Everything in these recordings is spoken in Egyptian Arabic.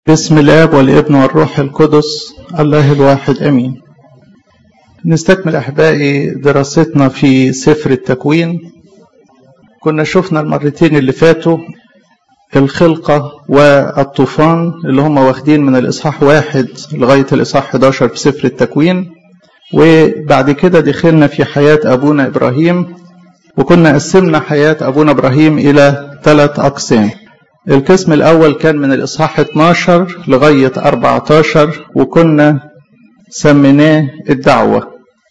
بسم الاب والابن والروح القدس الله الواحد امين نستكمل احبائي دراستنا في سفر التكوين كنا شفنا المرتين اللي فاتوا الخلقة والطوفان اللي هم واخدين من الإصحاح واحد لغاية الإصحاح 11 في سفر التكوين وبعد كده دخلنا في حياة أبونا إبراهيم وكنا قسمنا حياة أبونا إبراهيم إلى ثلاث أقسام القسم الأول كان من الإصحاح 12 لغاية 14 وكنا سميناه الدعوة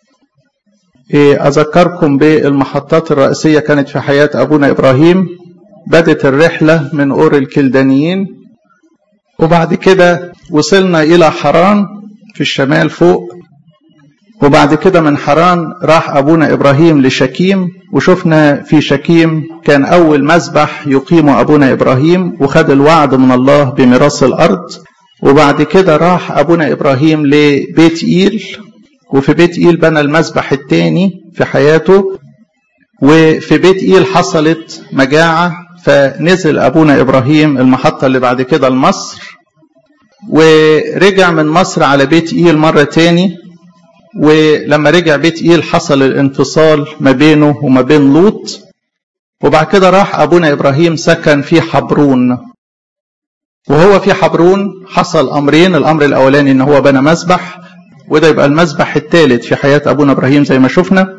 أذكركم بالمحطات الرئيسية كانت في حياة أبونا إبراهيم بدت الرحلة من أور الكلدانيين وبعد كده وصلنا إلى حران في الشمال فوق وبعد كده من حران راح أبونا إبراهيم لشكيم وشفنا في شكيم كان أول مذبح يقيم أبونا إبراهيم وخد الوعد من الله بميراث الأرض وبعد كده راح أبونا إبراهيم لبيت إيل وفي بيت إيل بنى المذبح الثاني في حياته وفي بيت إيل حصلت مجاعة فنزل أبونا إبراهيم المحطة اللي بعد كده لمصر ورجع من مصر على بيت إيل مرة تاني ولما رجع بيت إيل حصل الانفصال ما بينه وما بين لوط وبعد كده راح أبونا إبراهيم سكن في حبرون وهو في حبرون حصل أمرين الأمر الأولاني إن هو بنى مسبح وده يبقى المسبح الثالث في حياة أبونا إبراهيم زي ما شفنا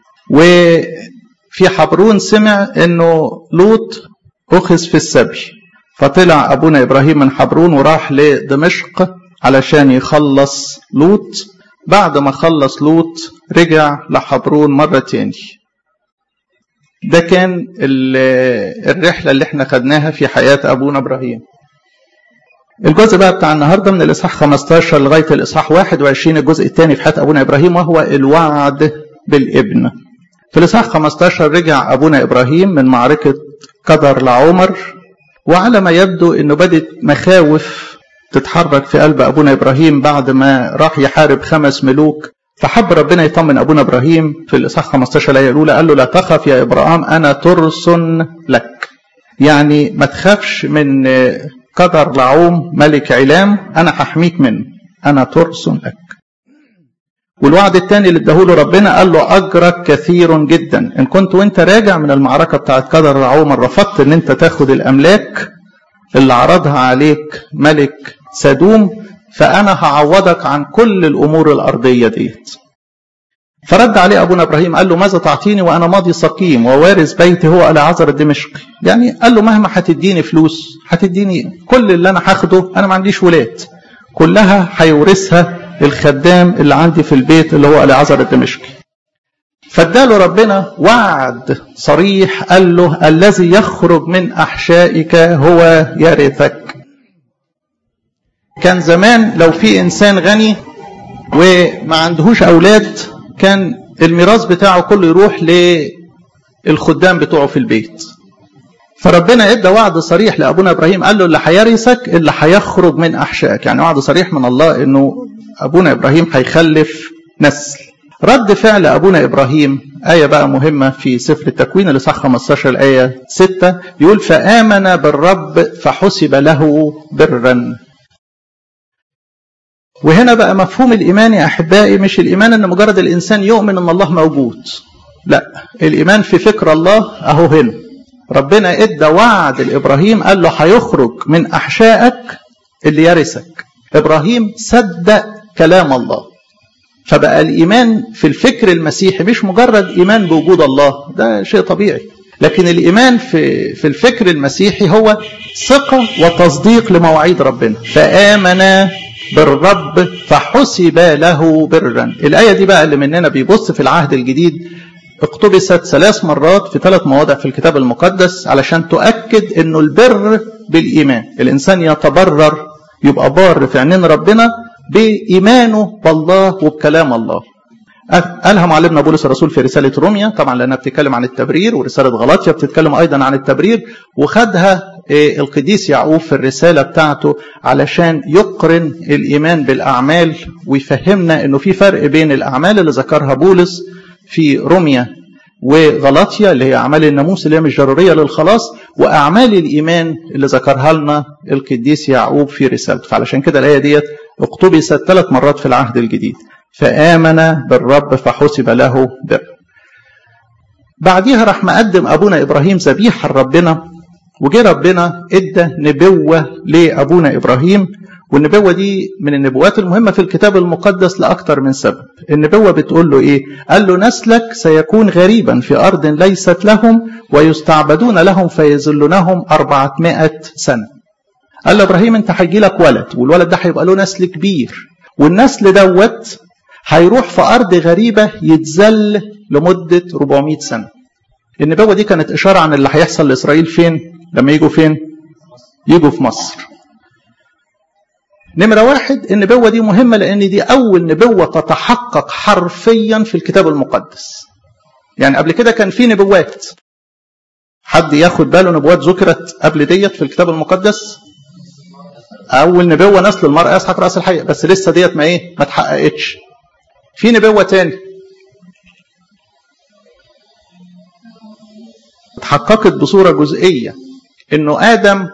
وفي حبرون سمع إنه لوط أخذ في السبي فطلع أبونا إبراهيم من حبرون وراح لدمشق علشان يخلص لوط بعد ما خلص لوط رجع لحبرون مرة تاني ده كان الرحلة اللي احنا خدناها في حياة أبونا إبراهيم الجزء بقى بتاع النهاردة من الإصحاح 15 لغاية الإصحاح 21 الجزء الثاني في حياة أبونا إبراهيم وهو الوعد بالابن في الإصحاح 15 رجع أبونا إبراهيم من معركة قدر لعمر وعلى ما يبدو أنه بدت مخاوف تتحرك في قلب أبونا إبراهيم بعد ما راح يحارب خمس ملوك فحب ربنا يطمن أبونا إبراهيم في الإصحاح 15 الآية الأولى قال له لا تخف يا إبراهيم أنا ترس لك يعني ما تخافش من قدر لعوم ملك علام أنا هحميك منه أنا ترس لك والوعد الثاني اللي اداهوله ربنا قال له أجرك كثير جدا إن كنت وأنت راجع من المعركة بتاعت قدر لعوم رفضت إن أنت تاخد الأملاك اللي عرضها عليك ملك سدوم فأنا هعوضك عن كل الأمور الأرضية ديت فرد عليه أبونا إبراهيم قال له ماذا تعطيني وأنا ماضي سقيم ووارث بيتي هو العذر الدمشقي يعني قال له مهما هتديني فلوس هتديني كل اللي أنا هاخده أنا ما عنديش ولاد كلها هيورثها الخدام اللي عندي في البيت اللي هو العذر الدمشقي فاداله ربنا وعد صريح قال له الذي يخرج من احشائك هو يرثك كان زمان لو في انسان غني وما عندهوش اولاد كان الميراث بتاعه كله يروح للخدام بتوعه في البيت فربنا ادى وعد صريح لابونا ابراهيم قال له اللي هيرثك اللي هيخرج من احشائك يعني وعد صريح من الله انه ابونا ابراهيم هيخلف نسل رد فعل أبونا إبراهيم آية بقى مهمة في سفر التكوين اللي صح 15 الآية 6 يقول فآمن بالرب فحسب له برا وهنا بقى مفهوم الإيمان يا أحبائي مش الإيمان أن مجرد الإنسان يؤمن أن الله موجود لا الإيمان في فكر الله أهو هنا ربنا إدى وعد لإبراهيم قال له هيخرج من أحشائك اللي يرثك إبراهيم صدق كلام الله فبقى الإيمان في الفكر المسيحي مش مجرد إيمان بوجود الله ده شيء طبيعي لكن الإيمان في في الفكر المسيحي هو ثقة وتصديق لمواعيد ربنا فآمن بالرب فحسب له برا الآية دي بقى اللي مننا بيبص في العهد الجديد اقتبست ثلاث مرات في ثلاث مواضع في الكتاب المقدس علشان تؤكد انه البر بالإيمان الإنسان يتبرر يبقى بار في عينين ربنا بإيمانه بالله وبكلام الله قالها معلمنا بولس الرسول في رسالة روميا طبعا لأنها بتتكلم عن التبرير ورسالة غلاطيا بتتكلم أيضا عن التبرير وخدها القديس يعقوب في الرسالة بتاعته علشان يقرن الإيمان بالأعمال ويفهمنا أنه في فرق بين الأعمال اللي ذكرها بولس في روميا وغلطية اللي هي أعمال الناموس اللي هي مش ضرورية للخلاص وأعمال الإيمان اللي ذكرها لنا القديس يعقوب في رسالته فعلشان كده الآية ديت اقتبست ثلاث مرات في العهد الجديد فآمن بالرب فحسب له بر بعديها راح مقدم أبونا إبراهيم ذبيحة لربنا وجه ربنا ادى نبوة لأبونا إبراهيم والنبوة دي من النبوات المهمة في الكتاب المقدس لأكثر من سبب النبوة بتقول له إيه قال له نسلك سيكون غريبا في أرض ليست لهم ويستعبدون لهم فيذلونهم أربعمائة سنة قال له إبراهيم أنت هيجي لك ولد والولد ده هيبقى له نسل كبير والنسل دوت هيروح في أرض غريبة يتذل لمدة 400 سنة النبوة دي كانت إشارة عن اللي هيحصل لإسرائيل فين لما يجوا فين يجوا في مصر نمرة واحد النبوة دي مهمة لأن دي أول نبوة تتحقق حرفيا في الكتاب المقدس يعني قبل كده كان في نبوات حد ياخد باله نبوات ذكرت قبل ديت في الكتاب المقدس أول نبوة نسل المرأة يسحق رأس الحي بس لسه ديت ما إيه ما اتحققتش في نبوة تاني اتحققت بصورة جزئية إنه آدم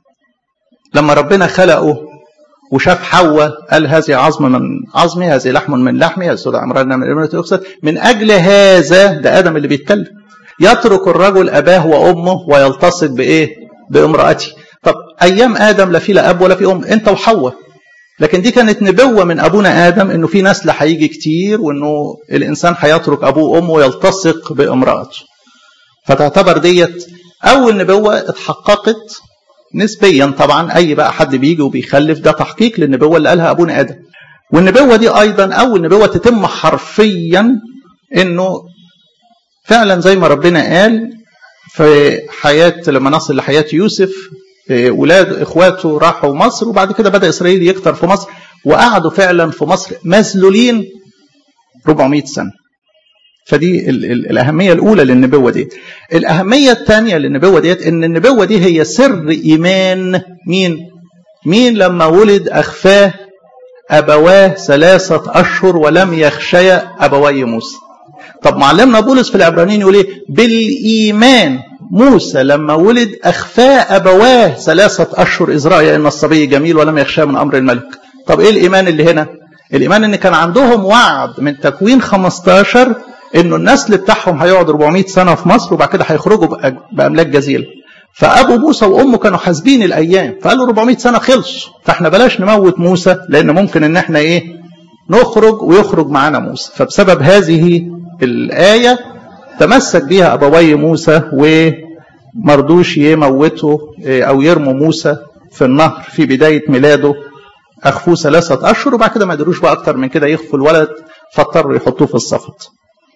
لما ربنا خلقه وشاف حواء قال هذه عظم من عظمي هذه لحم من لحمي هذه سوداء عمران من امرأة أقصد من أجل هذا ده آدم اللي بيتكلم يترك الرجل أباه وأمه ويلتصق بإيه؟ بامرأته طب أيام آدم لا في لا أب ولا في أم أنت وحواء لكن دي كانت نبوة من أبونا آدم إنه في نسل هيجي كتير وإنه الإنسان هيترك أبوه وأمه ويلتصق بامرأته فتعتبر ديت أول نبوة اتحققت نسبيا طبعا اي بقى حد بيجي وبيخلف ده تحقيق للنبوه اللي قالها ابونا ادم والنبوه دي ايضا اول نبوه تتم حرفيا انه فعلا زي ما ربنا قال في حياه لما نصل لحياه يوسف ولاد اخواته راحوا مصر وبعد كده بدا اسرائيل يكتر في مصر وقعدوا فعلا في مصر مذلولين 400 سنه فدي ال ال الأهمية الأولى للنبوة دي الأهمية الثانية للنبوة ديت إن النبوة دي هي سر إيمان مين مين لما ولد أخفاه أبواه ثلاثة أشهر ولم يخشيا أبوي موسى طب معلمنا بولس في العبرانيين يقول إيه بالإيمان موسى لما ولد أخفاه أبواه ثلاثة أشهر إذ رأي أن الصبي جميل ولم يخشى من أمر الملك طب إيه الإيمان اللي هنا الإيمان إن كان عندهم وعد من تكوين 15 انه النسل بتاعهم هيقعد 400 سنه في مصر وبعد كده هيخرجوا باملاك جزيره فابو موسى وامه كانوا حاسبين الايام فقالوا 400 سنه خلصوا فاحنا بلاش نموت موسى لان ممكن ان احنا ايه نخرج ويخرج معانا موسى فبسبب هذه الايه تمسك بها ابوي موسى ومرضوش يموتوا او يرموا موسى في النهر في بدايه ميلاده اخفوه ثلاثه اشهر وبعد كده ما قدروش بقى اكتر من كده يخفوا الولد فاضطروا يحطوه في الصفط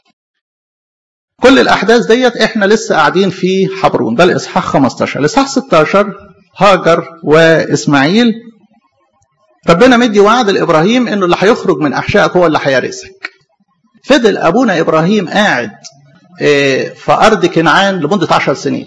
كل الاحداث ديت احنا لسه قاعدين في حبرون ده الاصحاح 15 الاصحاح 16 هاجر واسماعيل ربنا مدي وعد لابراهيم انه اللي هيخرج من احشائك هو اللي هيرثك فضل ابونا ابراهيم قاعد في ارض كنعان لمده 10 سنين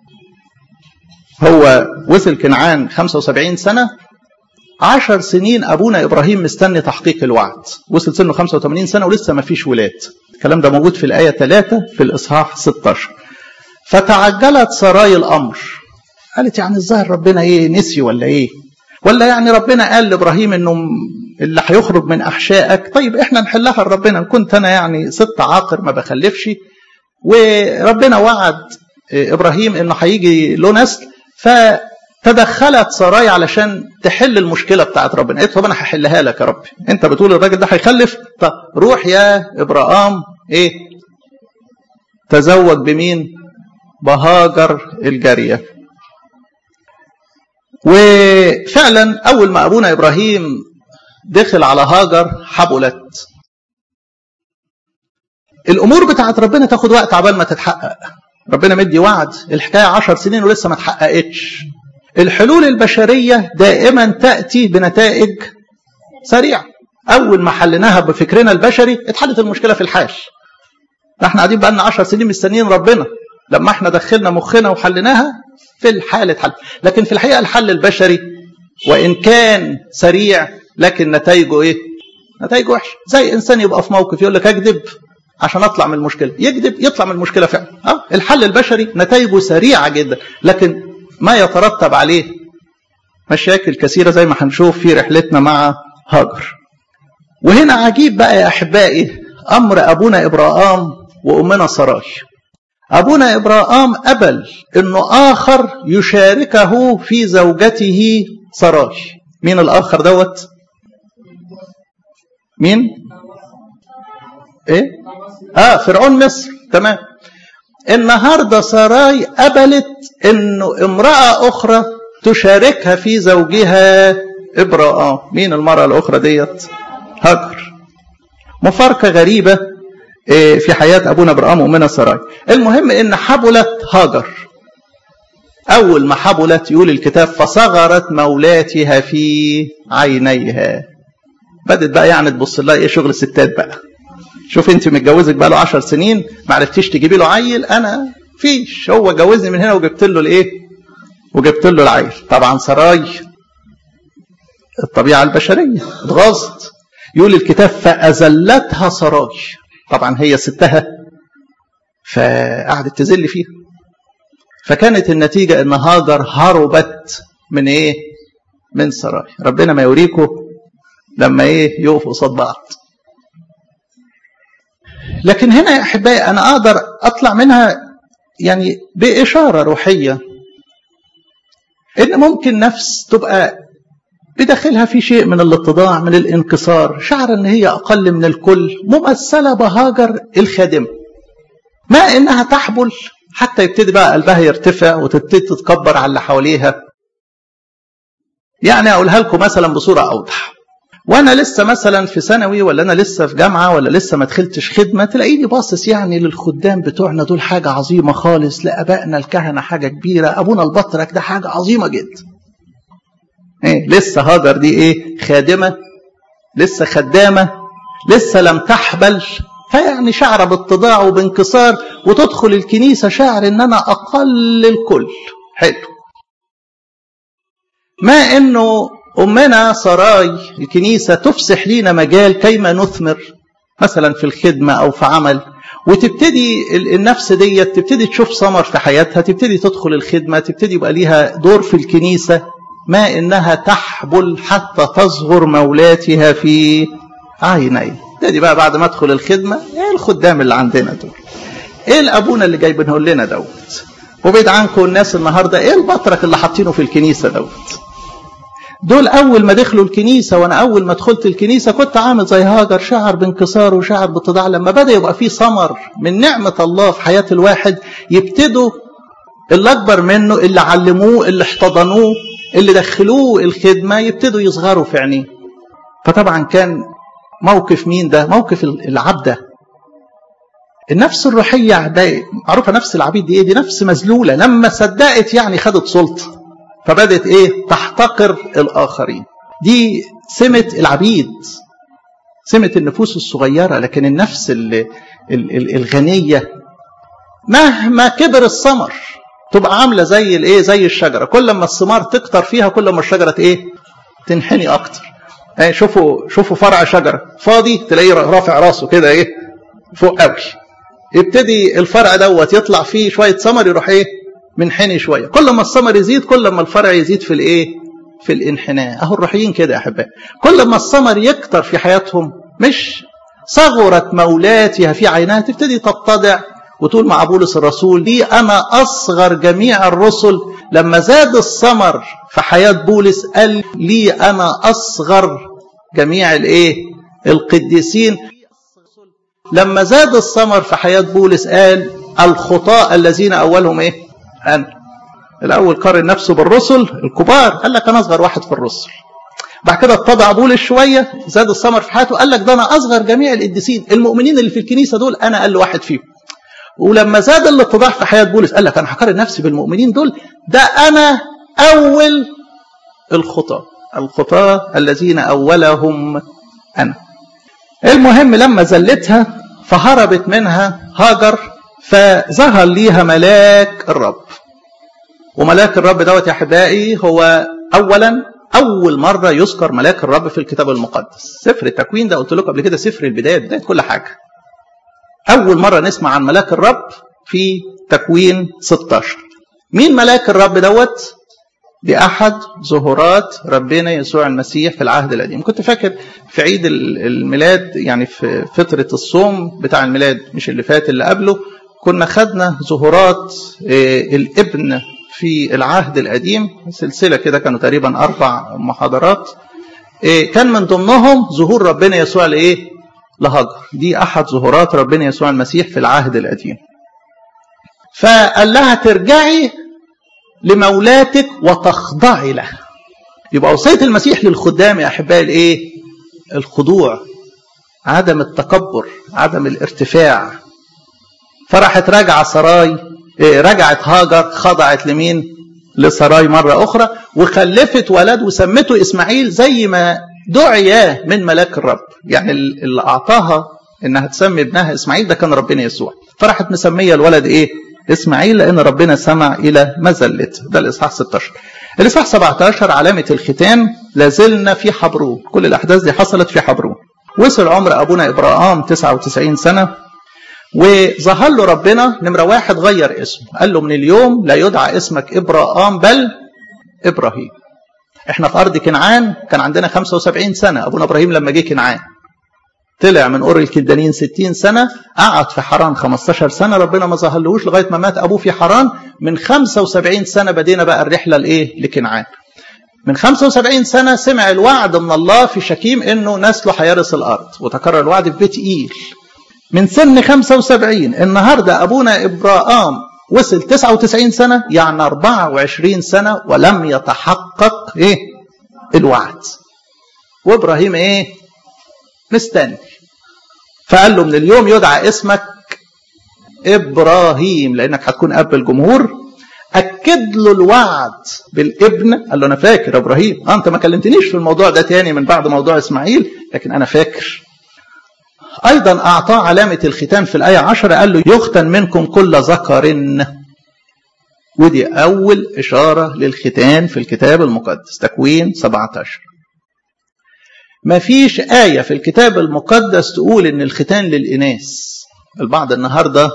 هو وصل كنعان 75 سنه 10 سنين ابونا ابراهيم مستني تحقيق الوعد وصل سنه 85 سنه ولسه ما فيش ولاد الكلام ده موجود في الآية 3 في الإصحاح 16 فتعجلت سراي الأمر قالت يعني الظاهر ربنا إيه نسي ولا إيه ولا يعني ربنا قال لإبراهيم إنه اللي هيخرج من أحشائك طيب إحنا نحلها لربنا كنت أنا يعني ست عاقر ما بخلفش وربنا وعد إبراهيم إنه هيجي له نسل فتدخلت سراي علشان تحل المشكله بتاعت ربنا قالت طب انا هحلها لك يا رب انت بتقول الراجل ده هيخلف طب روح يا ابراهام ايه تزوج بمين بهاجر الجاريه وفعلا اول ما ابونا ابراهيم دخل على هاجر حبلت الامور بتاعت ربنا تاخد وقت عبال ما تتحقق ربنا مدي وعد الحكايه عشر سنين ولسه ما اتحققتش الحلول البشريه دائما تاتي بنتائج سريعه اول ما حليناها بفكرنا البشري اتحلت المشكله في الحال احنا قاعدين بقى لنا 10 سنين مستنيين ربنا لما احنا دخلنا مخنا وحليناها في الحال اتحل لكن في الحقيقه الحل البشري وان كان سريع لكن نتائجه ايه نتائجه وحشه زي انسان يبقى في موقف يقول لك اكذب عشان اطلع من المشكله يكذب يطلع من المشكله فعلا اه الحل البشري نتائجه سريعه جدا لكن ما يترتب عليه مشاكل كثيره زي ما هنشوف في رحلتنا مع هاجر وهنا عجيب بقى يا احبائي امر ابونا ابراهام وامنا سراي ابونا ابراهام قبل انه اخر يشاركه في زوجته سراي مين الاخر دوت مين ايه اه فرعون مصر تمام النهارده سراي قبلت انه امراه اخرى تشاركها في زوجها ابراهام مين المراه الاخرى ديت هاجر مفارقه غريبه في حياه ابونا ابراهام وامنا سراي المهم ان حبلت هاجر اول ما حبلت يقول الكتاب فصغرت مولاتها في عينيها بدت بقى يعني تبص لها ايه شغل الستات بقى شوف انت متجوزك بقى له 10 سنين ما عرفتيش تجيبي له عيل انا فيش هو جوزني من هنا وجبت له الايه وجبت له العيل طبعا سراي الطبيعه البشريه اتغاظت يقول الكتاب فازلتها سراي طبعا هي ستها فقعدت تذل فيها فكانت النتيجه ان هاجر هربت من ايه من سراي ربنا ما يوريكم لما ايه يقفوا قصاد بعض لكن هنا يا احبائي انا اقدر اطلع منها يعني باشاره روحيه ان ممكن نفس تبقى بداخلها في شيء من الاتضاع من الانكسار شعر ان هي اقل من الكل ممثله بهاجر الخادمه ما انها تحبل حتى يبتدي بقى قلبها يرتفع وتبتدي تتكبر على اللي حواليها يعني اقولها لكم مثلا بصوره اوضح وانا لسه مثلا في ثانوي ولا انا لسه في جامعه ولا لسه ما دخلتش خدمه تلاقيني باصص يعني للخدام بتوعنا دول حاجه عظيمه خالص لابائنا الكهنه حاجه كبيره ابونا البطرك ده حاجه عظيمه جدا ايه لسه هاجر دي ايه خادمه لسه خدامه لسه لم تحبل فيعني شعر باتضاع وبانكسار وتدخل الكنيسه شعر ان انا اقل الكل حلو ما انه أمنا سراي الكنيسة تفسح لينا مجال كيما نثمر مثلا في الخدمة أو في عمل وتبتدي النفس دي تبتدي تشوف ثمر في حياتها تبتدي تدخل الخدمة تبتدي يبقى ليها دور في الكنيسة ما إنها تحبل حتى تصغر مولاتها في عيني دي بقى بعد ما أدخل الخدمة إيه الخدام اللي عندنا دول إيه الأبونا اللي جايبينه لنا دوت وبعيد عنكم الناس النهاردة إيه البطرك اللي حاطينه في الكنيسة دوت دول أول ما دخلوا الكنيسة وأنا أول ما دخلت الكنيسة كنت عامل زي هاجر شعر بانكسار وشعر باتضاع لما بدأ يبقى فيه ثمر من نعمة الله في حياة الواحد يبتدوا اللي أكبر منه اللي علموه اللي احتضنوه اللي دخلوه الخدمة يبتدوا يصغروا في عينيه فطبعا كان موقف مين ده موقف العبدة النفس الروحية عداء معروفة نفس العبيد دي ايه دي نفس مذلولة لما صدقت يعني خدت سلطة فبدت ايه تحتقر الاخرين دي سمة العبيد سمة النفوس الصغيرة لكن النفس ال ال ال الغنية مهما كبر الثمر تبقى عاملة زي الايه زي الشجرة كل ما الثمار تكتر فيها كل ما الشجرة ايه تنحني اكتر ايه شوفوا شوفوا فرع شجرة فاضي تلاقيه رافع راسه كده ايه فوق قوي يبتدي الفرع دوت يطلع فيه شوية ثمر يروح ايه منحني شويه كل ما الثمر يزيد كل ما الفرع يزيد في الايه في الانحناء اهو الروحيين كده يا احبائي كل ما الثمر يكتر في حياتهم مش صغرت مولاتها في عينها تبتدي تتضع وتقول مع بولس الرسول لي انا اصغر جميع الرسل لما زاد الثمر في حياه بولس قال لي انا اصغر جميع الايه القديسين لما زاد الثمر في حياه بولس قال الخطاء الذين اولهم ايه أنا الأول قارن نفسه بالرسل الكبار قال لك أنا أصغر واحد في الرسل بعد كده اتضع بولس شوية زاد الثمر في حياته قال لك ده أنا أصغر جميع القديسين المؤمنين اللي في الكنيسة دول أنا أقل واحد فيهم ولما زاد الاتضاع في حياة بولس قال لك أنا هقارن نفسي بالمؤمنين دول ده أنا أول الخطاة الخطاة الذين أولهم أنا المهم لما زلتها فهربت منها هاجر فظهر ليها ملاك الرب وملاك الرب دوت يا احبائي هو اولا اول مره يذكر ملاك الرب في الكتاب المقدس سفر التكوين ده قلت لكم قبل كده سفر البدايه بدايه كل حاجه أول مرة نسمع عن ملاك الرب في تكوين 16 مين ملاك الرب دوت دي أحد ظهورات ربنا يسوع المسيح في العهد القديم كنت فاكر في عيد الميلاد يعني في فترة الصوم بتاع الميلاد مش اللي فات اللي قبله كنا خدنا ظهورات الابن في العهد القديم سلسلة كده كانوا تقريبا أربع محاضرات كان من ضمنهم ظهور ربنا يسوع لإيه؟ لهجر دي أحد ظهورات ربنا يسوع المسيح في العهد القديم فقال لها ترجعي لمولاتك وتخضعي له يبقى وصية المسيح للخدام يا أحبائي الإيه؟ الخضوع عدم التكبر عدم الارتفاع فراحت راجعة سراي رجعت هاجر خضعت لمين لسراي مرة أخرى وخلفت ولد وسمته إسماعيل زي ما دعي من ملاك الرب يعني اللي أعطاها إنها تسمي ابنها إسماعيل ده كان ربنا يسوع فراحت مسمية الولد إيه إسماعيل لأن ربنا سمع إلى مزلته ده الإصحاح 16 الإصحاح 17 علامة الختان لازلنا في حبرون كل الأحداث دي حصلت في حبرون وصل عمر أبونا إبراهام 99 سنة وظهر له ربنا نمرة واحد غير اسمه قال له من اليوم لا يدعى اسمك إبراهام بل إبراهيم احنا في أرض كنعان كان عندنا 75 سنة أبونا إبراهيم لما جه كنعان طلع من قر الكلدانيين 60 سنة قعد في حران 15 سنة ربنا ما ظهرلهوش لغاية ما مات أبوه في حران من 75 سنة بدينا بقى الرحلة لإيه لكنعان من 75 سنة سمع الوعد من الله في شكيم إنه نسله هيرث الأرض وتكرر الوعد في بيت إيل من سن 75 النهارده ابونا ابراهام وصل 99 سنه يعني 24 سنه ولم يتحقق ايه الوعد وابراهيم ايه مستني فقال له من اليوم يدعى اسمك ابراهيم لانك هتكون اب الجمهور اكد له الوعد بالابن قال له انا فاكر يا ابراهيم انت ما كلمتنيش في الموضوع ده تاني من بعد موضوع اسماعيل لكن انا فاكر أيضا أعطاه علامة الختان في الآية عشرة قال له يختن منكم كل ذكر ودي أول إشارة للختان في الكتاب المقدس تكوين 17 ما فيش آية في الكتاب المقدس تقول إن الختان للإناث البعض النهاردة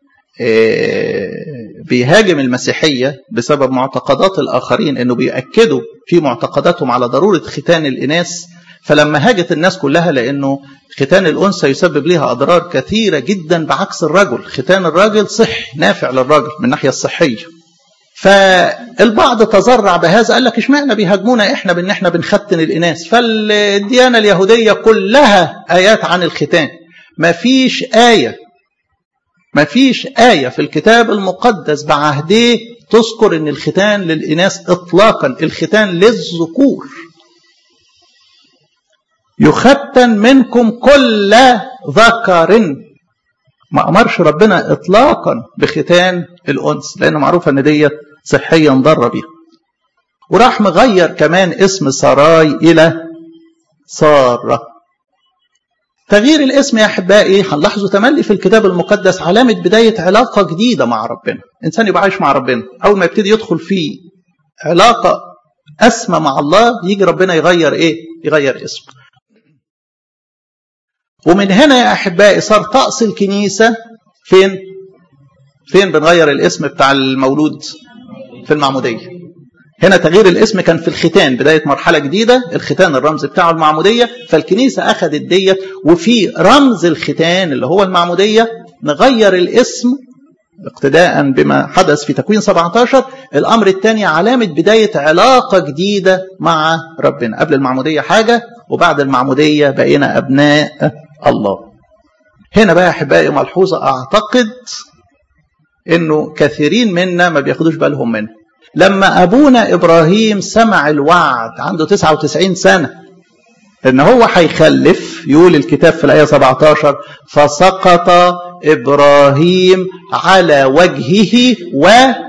بيهاجم المسيحية بسبب معتقدات الآخرين إنه بيأكدوا في معتقداتهم على ضرورة ختان الإناث فلما هاجت الناس كلها لانه ختان الانثى يسبب لها اضرار كثيره جدا بعكس الرجل، ختان الراجل صحي نافع للراجل من الناحيه الصحيه. فالبعض تذرع بهذا قال لك اشمعنى بيهاجمونا احنا بان احنا بنختن الاناث؟ فالديانه اليهوديه كلها ايات عن الختان. ما فيش ايه ما فيش ايه في الكتاب المقدس بعهديه تذكر ان الختان للاناث اطلاقا، الختان للذكور. يختن منكم كل ذكر ما امرش ربنا اطلاقا بختان الانس لان معروفه ان ديت صحيا ضاره بيها وراح مغير كمان اسم سراي الى ساره تغيير الاسم يا احبائي هنلاحظوا تملي في الكتاب المقدس علامه بدايه علاقه جديده مع ربنا انسان يبقى عايش مع ربنا اول ما يبتدي يدخل في علاقه اسمى مع الله يجي ربنا يغير ايه يغير اسمه ومن هنا يا احبائي صار طقس الكنيسه فين؟ فين بنغير الاسم بتاع المولود؟ في المعموديه. هنا تغيير الاسم كان في الختان بدايه مرحله جديده، الختان الرمز بتاعه المعموديه، فالكنيسه اخذت ديت وفي رمز الختان اللي هو المعموديه نغير الاسم اقتداء بما حدث في تكوين 17 الامر الثاني علامه بدايه علاقه جديده مع ربنا قبل المعموديه حاجه وبعد المعموديه بقينا ابناء الله هنا بقى يا احبائي ملحوظه اعتقد انه كثيرين منا ما بياخدوش بالهم منه لما ابونا ابراهيم سمع الوعد عنده 99 سنه ان هو هيخلف يقول الكتاب في الايه 17 فسقط ابراهيم على وجهه و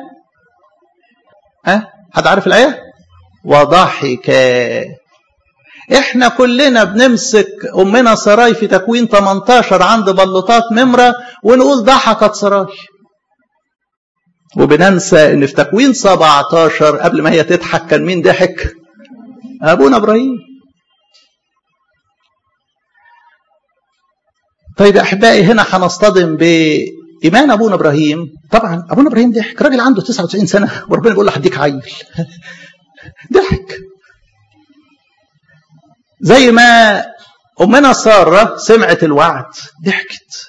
ها حد عارف الايه وضحك احنا كلنا بنمسك امنا سراي في تكوين 18 عند بلوطات ممره ونقول ضحكت سراي وبننسى ان في تكوين 17 قبل ما هي تضحك كان مين ضحك ابونا ابراهيم طيب يا احبائي هنا هنصطدم بايمان ابونا ابراهيم طبعا ابونا ابراهيم ضحك راجل عنده 99 سنه وربنا بيقول له هديك عيل ضحك زي ما امنا ساره سمعت الوعد ضحكت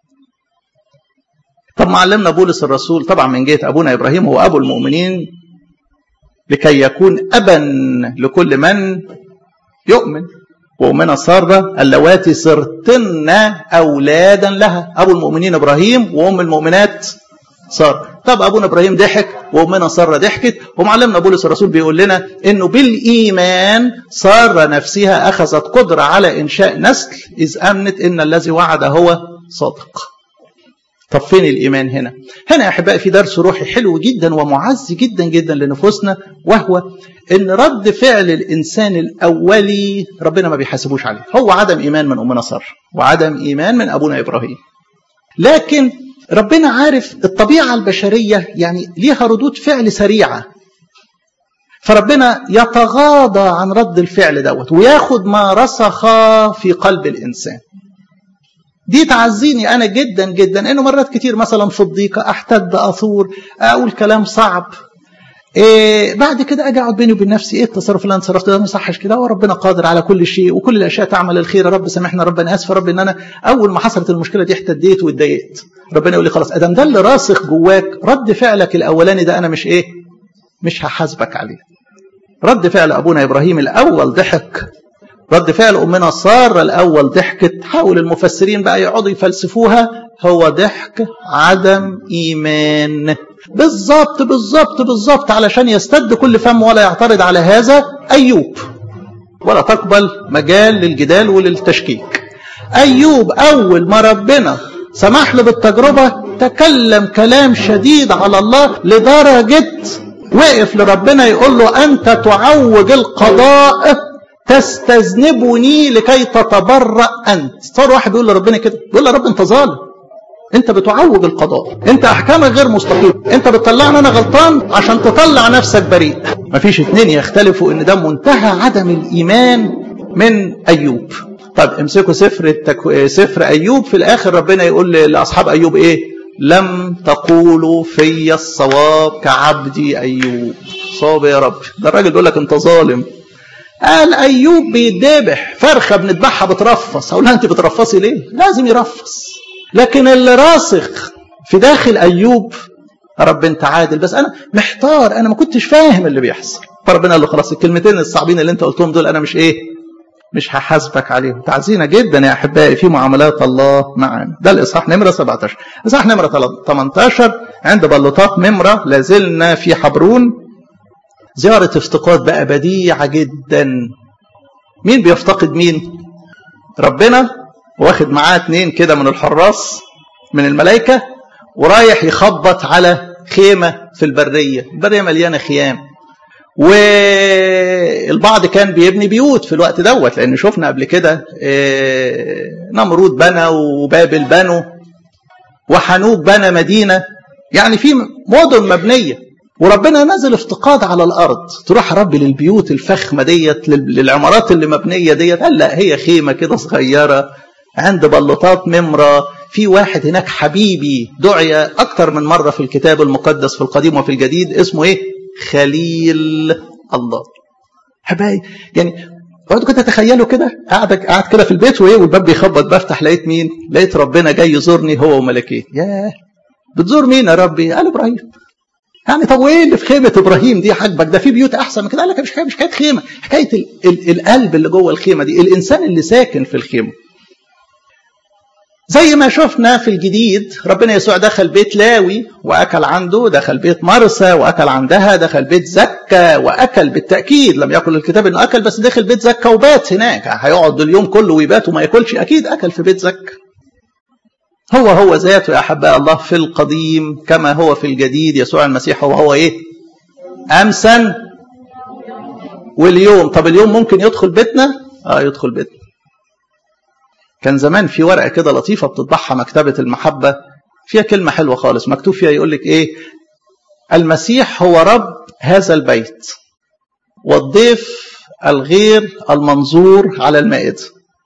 طب معلمنا بولس الرسول طبعا من جهه ابونا ابراهيم هو ابو المؤمنين لكي يكون ابا لكل من يؤمن وأمنا سارة اللواتي صرتن أولادا لها أبو المؤمنين إبراهيم وأم المؤمنات سارة طب أبونا إبراهيم ضحك وأمنا سارة ضحكت ومعلمنا بولس الرسول بيقول لنا إنه بالإيمان سارة نفسها أخذت قدرة على إنشاء نسل إذ أمنت إن الذي وعد هو صادق طب فين الإيمان هنا هنا يا أحبائي في درس روحي حلو جدا ومعز جدا جدا لنفوسنا وهو ان رد فعل الانسان الاولي ربنا ما بيحاسبوش عليه هو عدم ايمان من امنا ساره وعدم ايمان من ابونا ابراهيم لكن ربنا عارف الطبيعه البشريه يعني ليها ردود فعل سريعه فربنا يتغاضى عن رد الفعل دوت وياخد ما رسخ في قلب الانسان دي تعزيني انا جدا جدا انه مرات كتير مثلا في الضيقه احتد اثور اقول كلام صعب إيه بعد كده اجي اقعد بيني وبين نفسي ايه التصرف اللي انا تصرفته ده ما يصحش كده وربنا قادر على كل شيء وكل الاشياء تعمل الخير يا رب سامحنا رب انا اسف يا رب ان انا اول ما حصلت المشكله دي احتديت واتضايقت ربنا يقول لي خلاص ادم ده اللي راسخ جواك رد فعلك الاولاني ده انا مش ايه مش هحاسبك عليه رد فعل ابونا ابراهيم الاول ضحك رد فعل امنا ساره الاول ضحكت حاول المفسرين بقى يقعدوا يفلسفوها هو ضحك عدم ايمان بالظبط بالظبط بالظبط علشان يستد كل فم ولا يعترض على هذا ايوب ولا تقبل مجال للجدال وللتشكيك ايوب اول ما ربنا سمح له بالتجربه تكلم كلام شديد على الله لدرجه وقف لربنا يقول له انت تعوج القضاء تستذنبني لكي تتبرأ أنت صار واحد بيقول لربنا كده بيقول له رب أنت ظالم أنت بتعوج القضاء أنت أحكامك غير مستقيمة أنت بتطلعني أنا غلطان عشان تطلع نفسك بريء مفيش اتنين يختلفوا إن ده منتهى عدم الإيمان من أيوب طب امسكوا سفر التكو... سفر أيوب في الآخر ربنا يقول لأصحاب أيوب إيه لم تقولوا في الصواب كعبدي أيوب صواب يا رب ده الراجل بيقول لك أنت ظالم قال ايوب بيتذبح فرخه بنذبحها بترفص اقول لها انت بترفصي ليه لازم يرفص لكن اللي راسخ في داخل ايوب رب انت عادل بس انا محتار انا ما كنتش فاهم اللي بيحصل فربنا قال له خلاص الكلمتين الصعبين اللي انت قلتهم دول انا مش ايه مش هحاسبك عليهم تعزينا جدا يا احبائي في معاملات الله معنا ده الاصحاح نمره 17 اصحاح نمره 18 عند بلوطات نمره لازلنا في حبرون زيارة افتقاد بقى بديعة جدا مين بيفتقد مين ربنا واخد معاه اتنين كده من الحراس من الملائكة ورايح يخبط على خيمة في البرية البرية مليانة خيام والبعض كان بيبني بيوت في الوقت دوت لان شفنا قبل كده نمرود بنى وبابل بنوا وحنوك بنى مدينة يعني في مدن مبنيه وربنا نزل افتقاد على الارض تروح يا رب للبيوت الفخمه ديت للعمارات اللي مبنيه ديت قال لا هي خيمه كده صغيره عند بلوطات ممره في واحد هناك حبيبي دعي اكتر من مره في الكتاب المقدس في القديم وفي الجديد اسمه ايه خليل الله حبايبي يعني اقعدوا كده تخيلوا كده قاعد قاعد كده في البيت وايه والباب بيخبط بفتح لقيت مين؟ لقيت ربنا جاي يزورني هو وملكيه ياه بتزور مين يا ربي؟ قال ابراهيم يعني طب وايه اللي في خيمه ابراهيم دي حاجبك ده في بيوت احسن من كده قال لك مش حكايه مش حكايه خيمه حكايه ال ال القلب اللي جوه الخيمه دي الانسان اللي ساكن في الخيمه زي ما شفنا في الجديد ربنا يسوع دخل بيت لاوي واكل عنده دخل بيت مرسى واكل عندها دخل بيت زكا واكل بالتاكيد لم يقل الكتاب انه اكل بس دخل بيت زكا وبات هناك هيقعد اليوم كله ويبات وما ياكلش اكيد اكل في بيت زكا هو هو ذاته يا احباء الله في القديم كما هو في الجديد يسوع المسيح هو هو ايه امسا واليوم طب اليوم ممكن يدخل بيتنا اه يدخل بيتنا كان زمان في ورقه كده لطيفه بتطبعها مكتبه المحبه فيها كلمه حلوه خالص مكتوب فيها يقول لك ايه المسيح هو رب هذا البيت والضيف الغير المنظور على المائده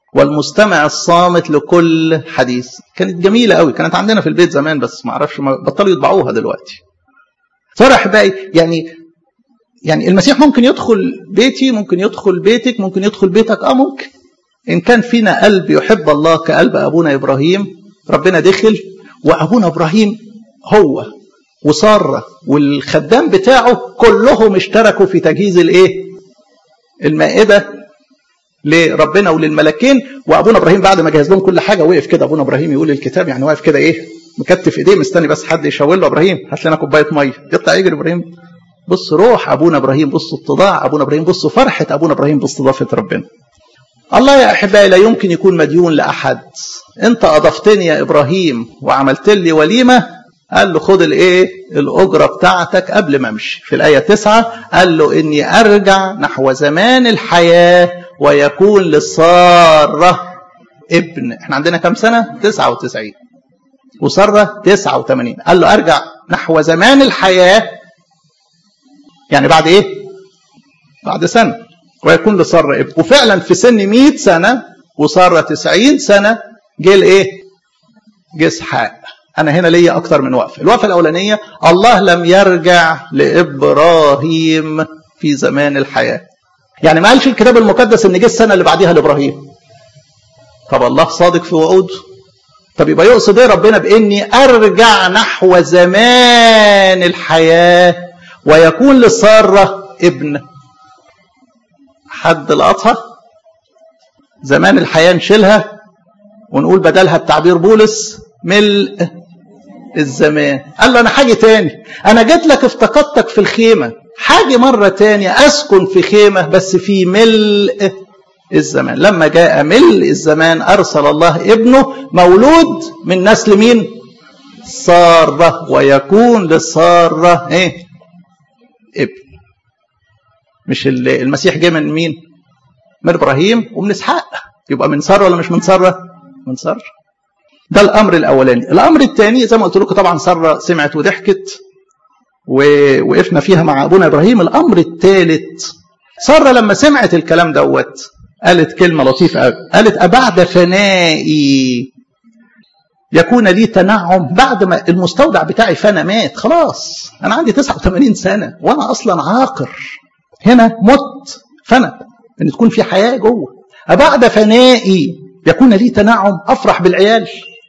والمستمع الصامت لكل حديث كانت جميلة قوي كانت عندنا في البيت زمان بس ما اعرفش بطلوا يطبعوها دلوقتي فرح بقى يعني يعني المسيح ممكن يدخل بيتي ممكن يدخل بيتك ممكن يدخل بيتك اه ممكن ان كان فينا قلب يحب الله كقلب ابونا ابراهيم ربنا دخل وابونا ابراهيم هو وساره والخدام بتاعه كلهم اشتركوا في تجهيز الايه المائده لربنا وللملكين وابونا ابراهيم بعد ما جهز لهم كل حاجه وقف كده ابونا ابراهيم يقول الكتاب يعني واقف كده ايه مكتف ايديه مستني بس حد يشاور له ابراهيم هات لنا كوبايه ميه يطلع يجري ابراهيم بص روح ابونا ابراهيم بص اتضاع ابونا ابراهيم بص فرحه ابونا ابراهيم باستضافه ربنا الله يا احبائي لا يمكن يكون مديون لاحد انت اضفتني يا ابراهيم وعملت لي وليمه قال له خد الايه الاجره بتاعتك قبل ما امشي في الايه تسعة قال له اني ارجع نحو زمان الحياه ويكون لساره ابن احنا عندنا كم سنه 99 وساره 89 قال له ارجع نحو زمان الحياه يعني بعد ايه بعد سنه ويكون لساره ابن وفعلا في سن 100 سنه وساره 90 سنه جه الايه جه اسحاق انا هنا ليا اكتر من وقفه الوقفه الاولانيه الله لم يرجع لابراهيم في زمان الحياه يعني ما قالش الكتاب المقدس ان جه السنه اللي بعديها لابراهيم طب الله صادق في وعوده طب يبقى يقصد ايه ربنا باني ارجع نحو زمان الحياه ويكون لساره ابن حد لقطها زمان الحياه نشيلها ونقول بدلها بتعبير بولس ملء الزمان قال له انا حاجه تاني انا جيت لك افتقدتك في الخيمه حاجه مره تانية اسكن في خيمه بس في ملء الزمان لما جاء ملء الزمان ارسل الله ابنه مولود من نسل مين ساره ويكون لساره ايه ابن مش المسيح جه من مين من ابراهيم ومن اسحاق يبقى من ساره ولا مش من ساره من ساره ده الامر الاولاني الامر الثاني زي ما قلت لكم طبعا ساره سمعت وضحكت ووقفنا فيها مع ابونا ابراهيم الامر الثالث ساره لما سمعت الكلام دوت قالت كلمه لطيفه قوي قالت ابعد فنائي يكون لي تنعم بعد ما المستودع بتاعي فنى مات خلاص انا عندي 89 سنه وانا اصلا عاقر هنا مت فنى ان تكون في حياه جوه أبعد فنائي يكون لي تنعم افرح بالعيال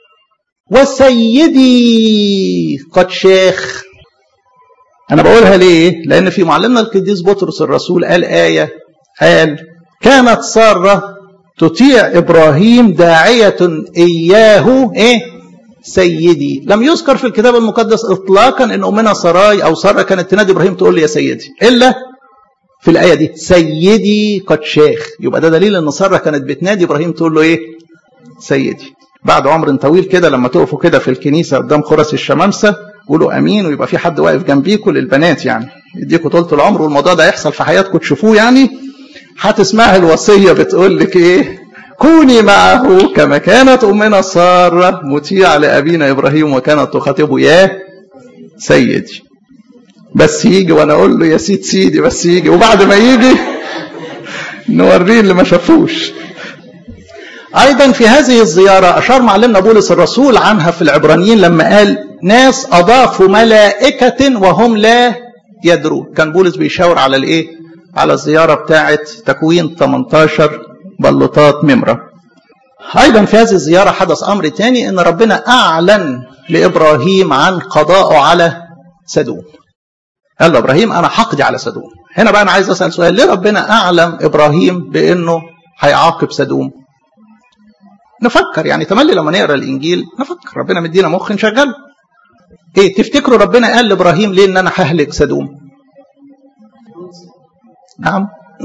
وسيدي قد شاخ أنا بقولها ليه؟ لأن في معلمنا القديس بطرس الرسول قال آية قال كانت سارة تطيع إبراهيم داعية إياه إيه؟ سيدي لم يذكر في الكتاب المقدس إطلاقا أن أمنا سراي أو سارة كانت تنادي إبراهيم تقول لي يا سيدي إلا في الآية دي سيدي قد شاخ يبقى ده دليل أن سارة كانت بتنادي إبراهيم تقول له إيه؟ سيدي بعد عمر طويل كده لما تقفوا كده في الكنيسة قدام خرس الشمامسة قولوا امين ويبقى في حد واقف جنبيكم للبنات يعني يديكوا طولة العمر والموضوع ده هيحصل في حياتكم تشوفوه يعني هتسمعها الوصية بتقول لك ايه كوني معه كما كانت امنا سارة مطيعة لابينا ابراهيم وكانت تخاطبه يا سيدي بس يجي وانا اقول له يا سيد سيدي بس يجي وبعد ما يجي نوريه اللي ما شافوش ايضا في هذه الزيارة اشار معلمنا بولس الرسول عنها في العبرانيين لما قال ناس اضافوا ملائكة وهم لا يدرون كان بولس بيشاور على الايه على الزيارة بتاعة تكوين 18 بلوطات ممرة ايضا في هذه الزيارة حدث امر تاني ان ربنا اعلن لابراهيم عن قضائه على سدوم قال له ابراهيم انا حقدي على سدوم هنا بقى انا عايز اسال سؤال ليه ربنا اعلم ابراهيم بانه هيعاقب سدوم نفكر يعني تملي لما نقرا الانجيل نفكر ربنا مدينا مخ نشغله ايه تفتكروا ربنا قال لابراهيم ليه ان انا ههلك سدوم نعم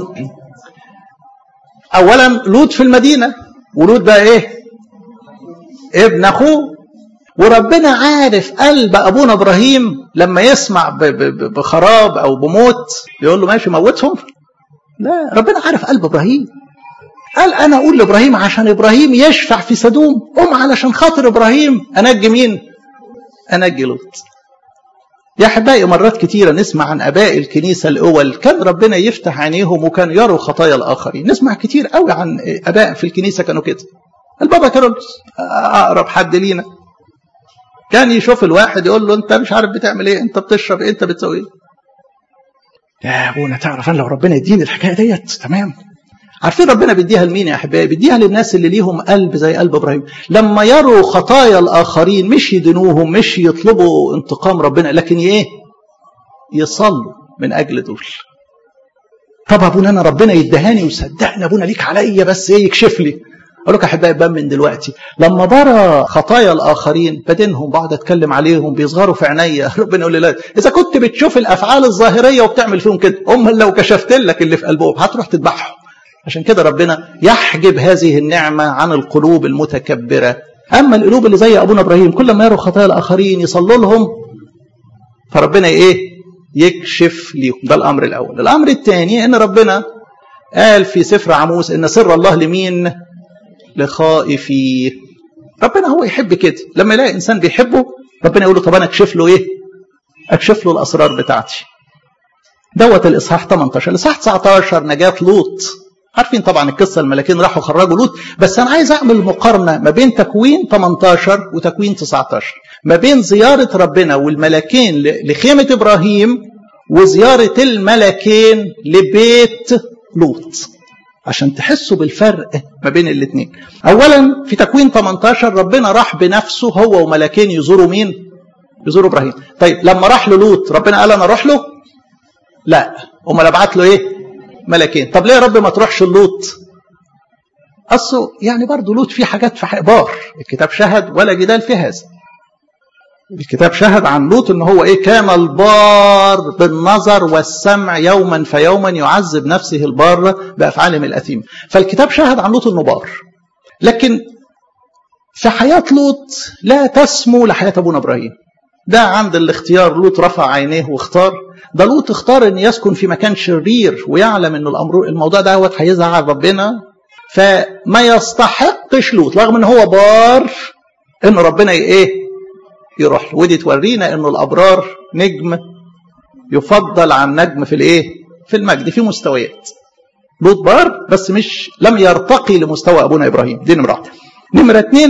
اولا لوط في المدينه ولوط بقى ايه ابن اخوه وربنا عارف قلب ابونا ابراهيم لما يسمع بخراب او بموت يقول له ماشي موتهم لا ربنا عارف قلب ابراهيم قال انا اقول لابراهيم عشان ابراهيم يشفع في سدوم قوم علشان خاطر ابراهيم انجي مين انجي لوط يا احبائي مرات كتيره نسمع عن اباء الكنيسه الاول كان ربنا يفتح عينيهم وكان يروا خطايا الاخرين نسمع كتير قوي عن اباء في الكنيسه كانوا كده البابا كارولوس اقرب حد لينا كان يشوف الواحد يقول له انت مش عارف بتعمل ايه انت بتشرب ايه انت بتسوي ايه يا ابونا تعرف انا لو ربنا يديني الحكايه ديت تمام عارفين ربنا بيديها لمين يا احبائي بيديها للناس اللي ليهم قلب زي قلب ابراهيم لما يروا خطايا الاخرين مش يدينوهم مش يطلبوا انتقام ربنا لكن ايه يصلوا من اجل دول طب ابونا انا ربنا يدهاني وصدقني ابونا ليك عليا بس ايه يكشف لي اقول لك يا احبائي بان من دلوقتي لما برى خطايا الاخرين بدينهم بقعد اتكلم عليهم بيصغروا في عينيا ربنا يقول لي لا اذا كنت بتشوف الافعال الظاهريه وبتعمل فيهم كده امال لو كشفت لك اللي في قلبهم هتروح تذبحهم عشان كده ربنا يحجب هذه النعمه عن القلوب المتكبره اما القلوب اللي زي ابونا ابراهيم كل ما يروا خطايا الاخرين يصلوا لهم فربنا ايه يكشف ليهم ده الامر الاول الامر الثاني ان ربنا قال في سفر عموس ان سر الله لمين لخائفيه ربنا هو يحب كده لما يلاقي انسان بيحبه ربنا يقول له طب انا اكشف له ايه اكشف له الاسرار بتاعتي دوت الاصحاح 18 الاصحاح 19 نجاه لوط عارفين طبعا القصه الملاكين راحوا خرجوا لوط بس انا عايز اعمل مقارنه ما بين تكوين 18 وتكوين 19 ما بين زياره ربنا والملاكين لخيمه ابراهيم وزياره الملاكين لبيت لوط عشان تحسوا بالفرق ما بين الاثنين اولا في تكوين 18 ربنا راح بنفسه هو وملاكين يزوروا مين يزوروا ابراهيم طيب لما راح له لوط ربنا قال انا اروح له لا امال ابعت له ايه ملكين طب ليه يا رب ما تروحش لوط اصله يعني برضه لوط في حاجات في بار الكتاب شهد ولا جدال في هذا الكتاب شهد عن لوط ان هو ايه كان البار بالنظر والسمع يوما فيوما يعذب نفسه البار بافعالهم الاثيمه فالكتاب شهد عن لوط انه بار لكن في حياه لوط لا تسمو لحياه ابونا ابراهيم ده عند الاختيار لوط رفع عينيه واختار ده لوط اختار ان يسكن في مكان شرير ويعلم ان الامر الموضوع دوت هيزعل ربنا فما يستحقش لوط رغم ان هو بار ان ربنا ايه يروح له ودي تورينا انه الابرار نجم يفضل عن نجم في الايه في المجد في مستويات لوط بار بس مش لم يرتقي لمستوى ابونا ابراهيم دي نمره نمره اثنين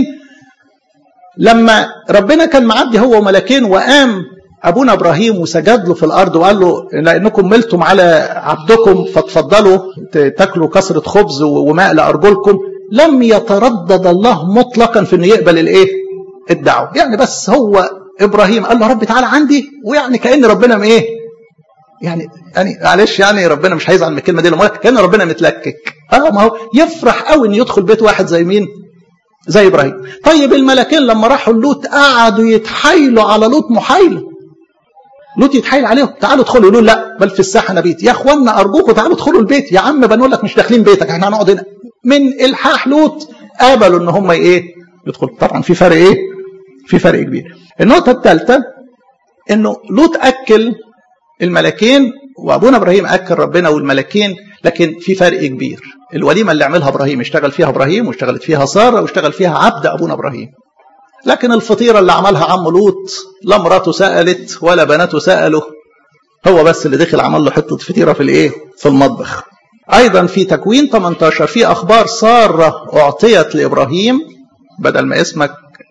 لما ربنا كان معدي هو وملكين وقام ابونا ابراهيم وسجد له في الارض وقال له لانكم ملتم على عبدكم فتفضلوا تاكلوا كسره خبز وماء لارجلكم لم يتردد الله مطلقا في انه يقبل الايه؟ الدعوه، يعني بس هو ابراهيم قال له رب تعالى عندي ويعني كان ربنا ايه؟ يعني يعني معلش يعني ربنا مش هيزعل من الكلمه دي لما كان ربنا متلكك اه ما هو يفرح قوي ان يدخل بيت واحد زي مين؟ زي ابراهيم طيب الملكين لما راحوا لوط قعدوا يتحايلوا على لوط محايله لوط يتحايل عليهم تعالوا ادخلوا يقولوا لا بل في الساحه نبيت يا اخوانا ارجوكم تعالوا ادخلوا البيت يا عم بنقول لك مش داخلين بيتك احنا هنقعد هنا من الحاح لوط قبلوا ان هم ايه يدخلوا طبعا في فرق ايه في فرق كبير النقطه الثالثه انه لوط اكل الملكين وابونا ابراهيم اكل ربنا والملكين لكن في فرق كبير الوليمه اللي عملها ابراهيم اشتغل فيها ابراهيم واشتغلت فيها ساره واشتغل فيها عبد ابونا ابراهيم لكن الفطيره اللي عملها عم لوط لا مراته سالت ولا بناته سالوا هو بس اللي دخل عمل له حته فطيره في الايه في المطبخ ايضا في تكوين 18 في اخبار ساره اعطيت لابراهيم بدل ما اسمك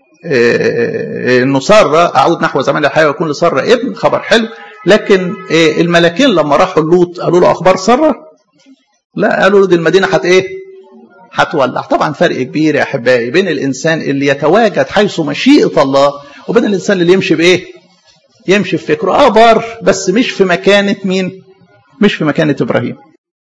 انه ساره اعود نحو زمان الحياه ويكون لساره ابن خبر حلو لكن الملكين لما راحوا لوط قالوا له اخبار ساره لا قالوا له دي المدينه هت ايه هتولع طبعا فرق كبير يا احبائي بين الانسان اللي يتواجد حيث مشيئه الله وبين الانسان اللي يمشي بايه يمشي في فكره اه بار بس مش في مكانه مين مش في مكانه ابراهيم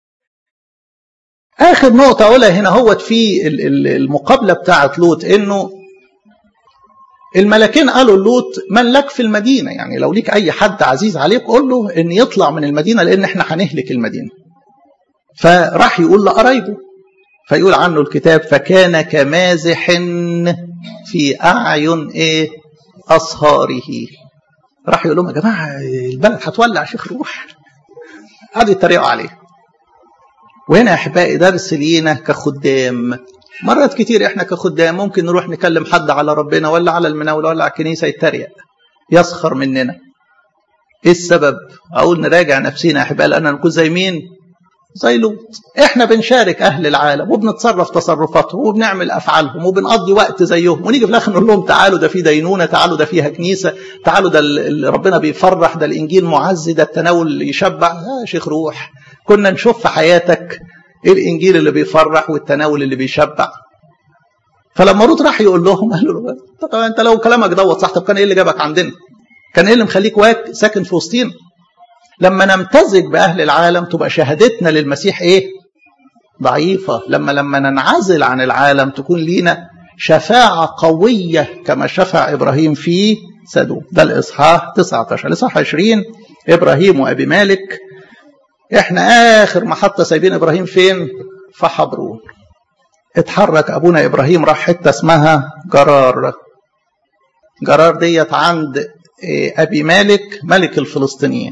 اخر نقطه اقولها هنا هوت في المقابله بتاعه لوط انه الملكين قالوا لوط من لك في المدينه يعني لو ليك اي حد عزيز عليك قول له ان يطلع من المدينه لان احنا هنهلك المدينه فراح يقول لقرايبه فيقول عنه الكتاب فكان كمازح في أعين إيه أصهاره راح يقول لهم يا جماعة البلد هتولع شيخ روح قعدوا يتريقوا عليه وهنا يا أحبائي درس لينا كخدام مرات كتير احنا كخدام ممكن نروح نكلم حد على ربنا ولا على المناولة ولا على الكنيسة يتريق يسخر مننا ايه السبب اقول نراجع نفسينا يا احبائي لان نكون زي مين زي لوط احنا بنشارك اهل العالم وبنتصرف تصرفاتهم وبنعمل افعالهم وبنقضي وقت زيهم ونيجي في الاخر نقول لهم تعالوا ده في دينونه تعالوا ده فيها كنيسه تعالوا ده اللي ربنا بيفرح ده الانجيل معزي ده التناول يشبع يا شيخ روح كنا نشوف في حياتك ايه الانجيل اللي بيفرح والتناول اللي بيشبع فلما روت راح يقول لهم قال له طب انت لو كلامك دوت صح طب كان ايه اللي جابك عندنا كان ايه اللي مخليك واك ساكن في وسطينا لما نمتزج باهل العالم تبقى شهادتنا للمسيح ايه ضعيفه لما لما ننعزل عن العالم تكون لينا شفاعه قويه كما شفع ابراهيم في سدوم ده الاصحاح 19 الاصحاح 20 ابراهيم وابي مالك احنا اخر محطه سايبين ابراهيم فين في حبرون اتحرك ابونا ابراهيم راح حته اسمها جرار جرار ديت عند ابي مالك ملك الفلسطينيين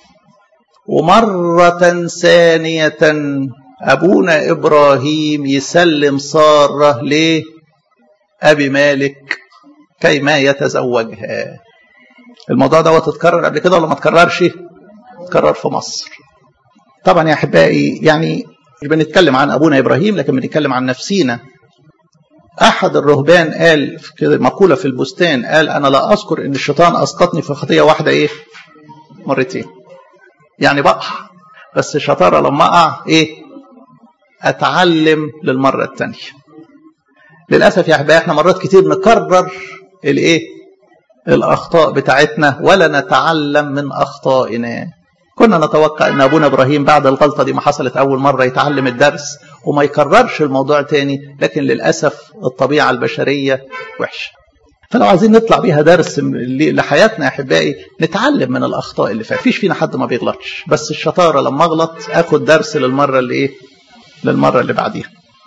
ومرة ثانية أبونا إبراهيم يسلم سارة لأبي مالك كيما يتزوجها الموضوع ده تتكرر قبل كده ولا ما تكررش تكرر في مصر طبعا يا أحبائي يعني مش بنتكلم عن أبونا إبراهيم لكن بنتكلم عن نفسينا أحد الرهبان قال في مقولة في البستان قال أنا لا أذكر إن الشيطان أسقطني في خطية واحدة إيه مرتين يعني بقع بس الشطاره لما اقع ايه اتعلم للمره الثانيه للاسف يا احبائي احنا مرات كتير نكرر الايه الاخطاء بتاعتنا ولا نتعلم من اخطائنا كنا نتوقع ان ابونا ابراهيم بعد الغلطه دي ما حصلت اول مره يتعلم الدرس وما يكررش الموضوع تاني لكن للاسف الطبيعه البشريه وحشه فلو عايزين نطلع بيها درس لحياتنا يا احبائي نتعلم من الاخطاء اللي فاتت فيش فينا حد ما بيغلطش بس الشطاره لما اغلط اخد درس للمره اللي ايه للمره اللي بعديها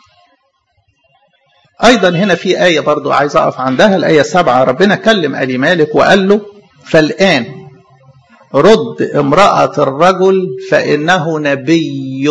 ايضا هنا في ايه برضو عايز اقف عندها الايه سبعة ربنا كلم ابي مالك وقال له فالان رد امراه الرجل فانه نبي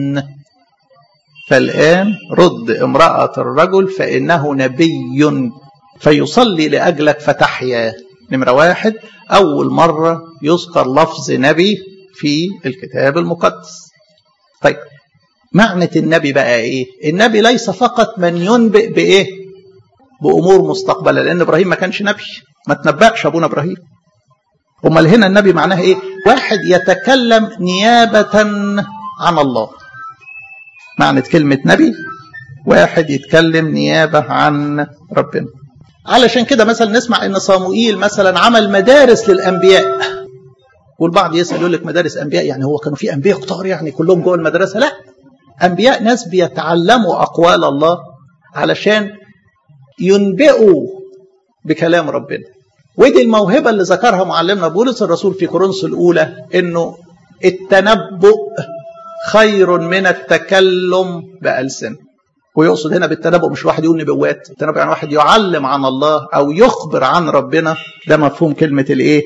فالان رد امراه الرجل فانه نبي فيصلي لأجلك فتحيا نمرة واحد أول مرة يذكر لفظ نبي في الكتاب المقدس طيب معنى النبي بقى إيه النبي ليس فقط من ينبئ بإيه بأمور مستقبلة لأن إبراهيم ما كانش نبي ما تنبأش أبونا إبراهيم أمال هنا النبي معناها إيه واحد يتكلم نيابة عن الله معنى كلمة نبي واحد يتكلم نيابة عن ربنا علشان كده مثلا نسمع ان صاموئيل مثلا عمل مدارس للانبياء والبعض يسال يقول لك مدارس انبياء يعني هو كانوا في انبياء كتار يعني كلهم جوه المدرسه لا انبياء ناس بيتعلموا اقوال الله علشان ينبئوا بكلام ربنا ودي الموهبه اللي ذكرها معلمنا بولس الرسول في كورنثوس الاولى انه التنبؤ خير من التكلم بألسن ويقصد هنا بالتنبؤ مش واحد يقول نبوات التنبؤ يعني واحد يعلم عن الله او يخبر عن ربنا ده مفهوم كلمه الايه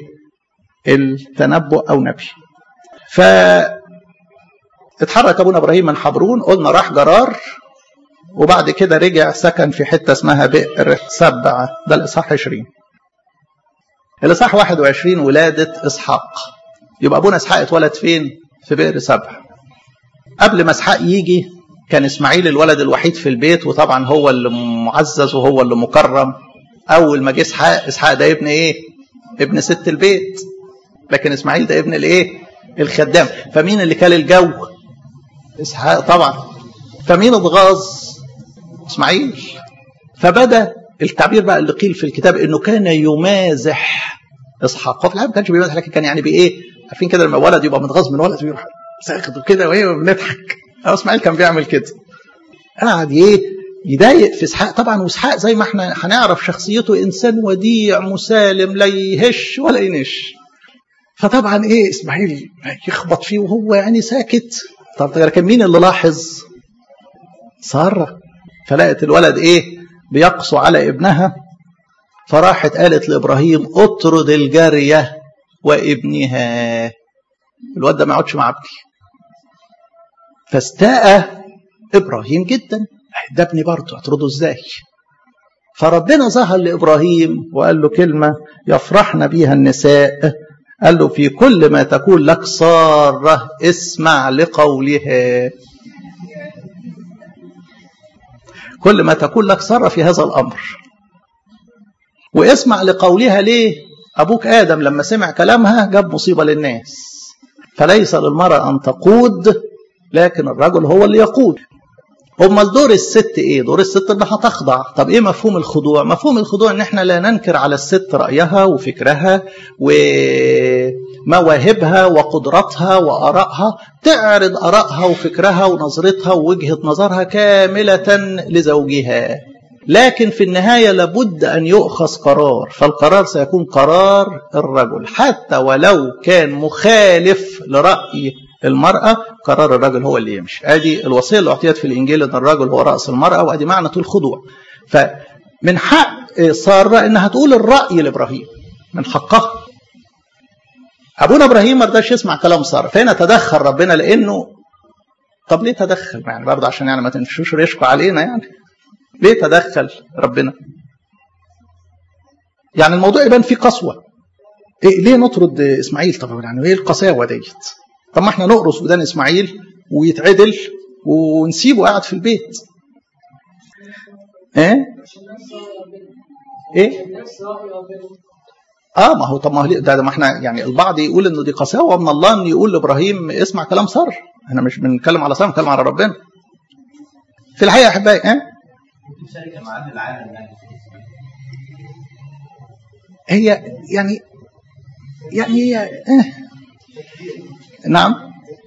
التنبؤ او نبي ف اتحرك ابونا ابراهيم من حبرون قلنا راح جرار وبعد كده رجع سكن في حته اسمها بئر سبعه ده الاصحاح 20 الاصحاح 21 ولاده اسحاق يبقى ابونا اسحاق اتولد فين في بئر سبعه قبل ما اسحاق يجي كان اسماعيل الولد الوحيد في البيت وطبعا هو اللي معزز وهو اللي مكرم اول ما جه اسحاق اسحاق ده ابن ايه ابن ست البيت لكن اسماعيل ده ابن الايه الخدام فمين اللي كال الجو اسحاق طبعا فمين اتغاظ اسماعيل فبدا التعبير بقى اللي قيل في الكتاب انه كان يمازح اسحاق هو في الحقيقه ما كانش بيمازح لكن كان يعني بايه عارفين كده لما ولد يبقى متغاظ من ولد يروح ساخد كده وايه بنضحك اسماعيل كان بيعمل كده قعد ايه يضايق في اسحاق طبعا واسحاق زي ما احنا هنعرف شخصيته انسان وديع مسالم لا يهش ولا ينش فطبعا ايه اسماعيل يخبط فيه وهو يعني ساكت طب لكن مين اللي لاحظ ساره فلقت الولد ايه بيقسو على ابنها فراحت قالت لابراهيم اطرد الجاريه وابنها الواد ده ما يقعدش مع ابني فاستاء ابراهيم جدا ده ابني برضه اطرده ازاي فربنا ظهر لابراهيم وقال له كلمه يفرحن بيها النساء قال له في كل ما تكون لك سارة اسمع لقولها كل ما تكون لك سارة في هذا الأمر واسمع لقولها ليه أبوك آدم لما سمع كلامها جاب مصيبة للناس فليس للمرأة أن تقود لكن الرجل هو اللي يقود امال دور الست ايه دور الست انها تخضع طب ايه مفهوم الخضوع مفهوم الخضوع ان احنا لا ننكر على الست رايها وفكرها ومواهبها وقدراتها وارائها تعرض ارائها وفكرها ونظرتها ووجهه نظرها كامله لزوجها لكن في النهايه لابد ان يؤخذ قرار فالقرار سيكون قرار الرجل حتى ولو كان مخالف لراي المرأة قرار الرجل هو اللي يمشي ادي الوصية اللي اعطيت في الانجيل ان الرجل هو رأس المرأة وادي معنى الخضوع فمن حق سارة انها تقول الرأي لابراهيم من حقها ابونا ابراهيم ما رضاش يسمع كلام سارة فهنا تدخل ربنا لانه طب ليه تدخل يعني برضه عشان يعني ما تنفشوش ريشكوا علينا يعني ليه تدخل ربنا يعني الموضوع يبان فيه قسوة إيه ليه نطرد اسماعيل طب يعني ايه القساوة ديت طب ما احنا نقرص ودان اسماعيل ويتعدل ونسيبه قاعد في البيت ايه ايه اه ما هو طب ما هو ده, ده ما احنا يعني البعض يقول انه دي قساوه من الله ان يقول لابراهيم اسمع كلام سار احنا مش بنتكلم على سار بنتكلم على ربنا في الحقيقه يا احبائي ايه هي يعني يعني هي اه نعم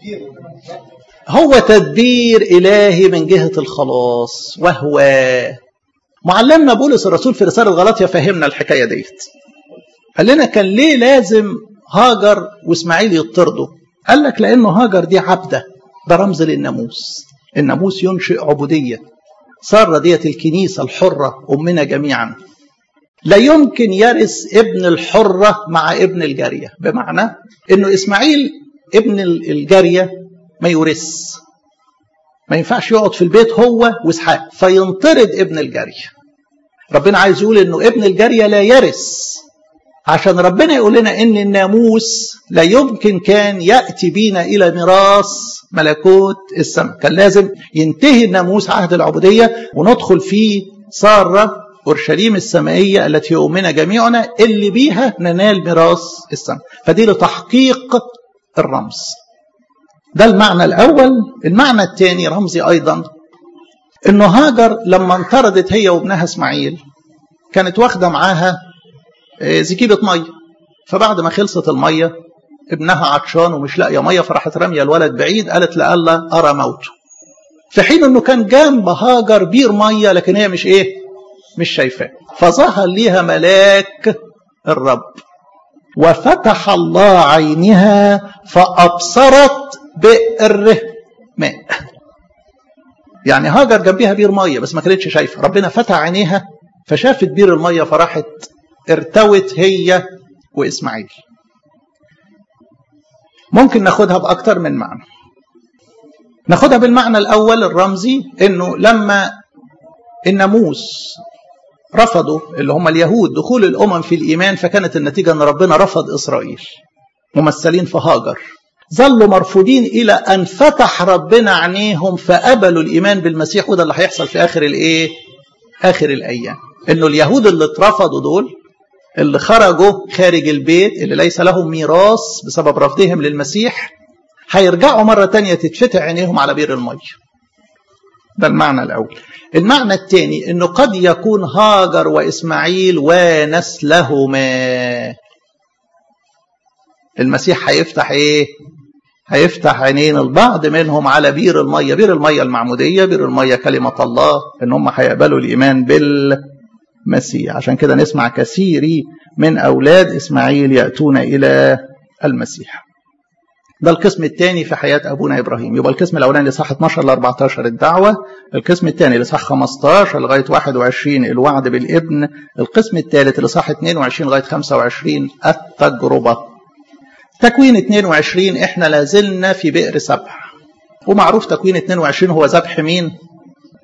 هو تدبير إلهي من جهة الخلاص وهو معلمنا بولس الرسول في رسالة غلطية فهمنا الحكاية ديت قال لنا كان ليه لازم هاجر واسماعيل يطردوا قال لك لأنه هاجر دي عبدة ده رمز للناموس الناموس ينشئ عبودية سارة ديت الكنيسة الحرة أمنا جميعا لا يمكن يرث ابن الحرة مع ابن الجارية بمعنى أنه إسماعيل ابن الجارية ما يورث ما ينفعش يقعد في البيت هو واسحاق فينطرد ابن الجارية ربنا عايز يقول انه ابن الجارية لا يرث عشان ربنا يقول لنا ان الناموس لا يمكن كان يأتي بينا الى ميراث ملكوت السماء كان لازم ينتهي الناموس عهد العبودية وندخل في سارة أورشليم السمائية التي يؤمن جميعنا اللي بيها ننال ميراث السماء فدي لتحقيق الرمز ده المعنى الأول المعنى الثاني رمزي أيضا أنه هاجر لما انطردت هي وابنها إسماعيل كانت واخدة معاها زكيبة مية فبعد ما خلصت المية ابنها عطشان ومش لاقية مية فراحت رامية الولد بعيد قالت لألا أرى موته في حين أنه كان جنب هاجر بير مية لكن هي مش إيه مش شايفاه فظهر ليها ملاك الرب وفتح الله عينها فأبصرت بئر ماء يعني هاجر جنبيها بير مية بس ما كانتش شايفة ربنا فتح عينيها فشافت بير المية فراحت ارتوت هي وإسماعيل ممكن ناخدها بأكتر من معنى ناخدها بالمعنى الأول الرمزي إنه لما الناموس رفضوا اللي هم اليهود دخول الأمم في الإيمان فكانت النتيجة أن ربنا رفض إسرائيل ممثلين في هاجر ظلوا مرفوضين إلى أن فتح ربنا عينيهم فقبلوا الإيمان بالمسيح وده اللي هيحصل في آخر الإيه؟ آخر الأيام إنه اليهود اللي اترفضوا دول اللي خرجوا خارج البيت اللي ليس لهم ميراث بسبب رفضهم للمسيح هيرجعوا مرة تانية تتفتح عينيهم على بير المية ده المعنى الأول المعنى الثاني أنه قد يكون هاجر وإسماعيل ونسلهما المسيح هيفتح إيه هيفتح عينين البعض منهم على بير المية بير المية المعمودية بير المية كلمة الله ان هم هيقبلوا الإيمان بالمسيح عشان كده نسمع كثير من أولاد إسماعيل يأتون إلى المسيح ده القسم الثاني في حياة أبونا إبراهيم يبقى القسم الأولاني لصح 12 ل 14 الدعوة القسم الثاني لصح 15 لغاية 21 الوعد بالابن القسم الثالث لصح 22 لغاية 25 التجربة تكوين 22 احنا لازلنا في بئر سبع ومعروف تكوين 22 هو ذبح مين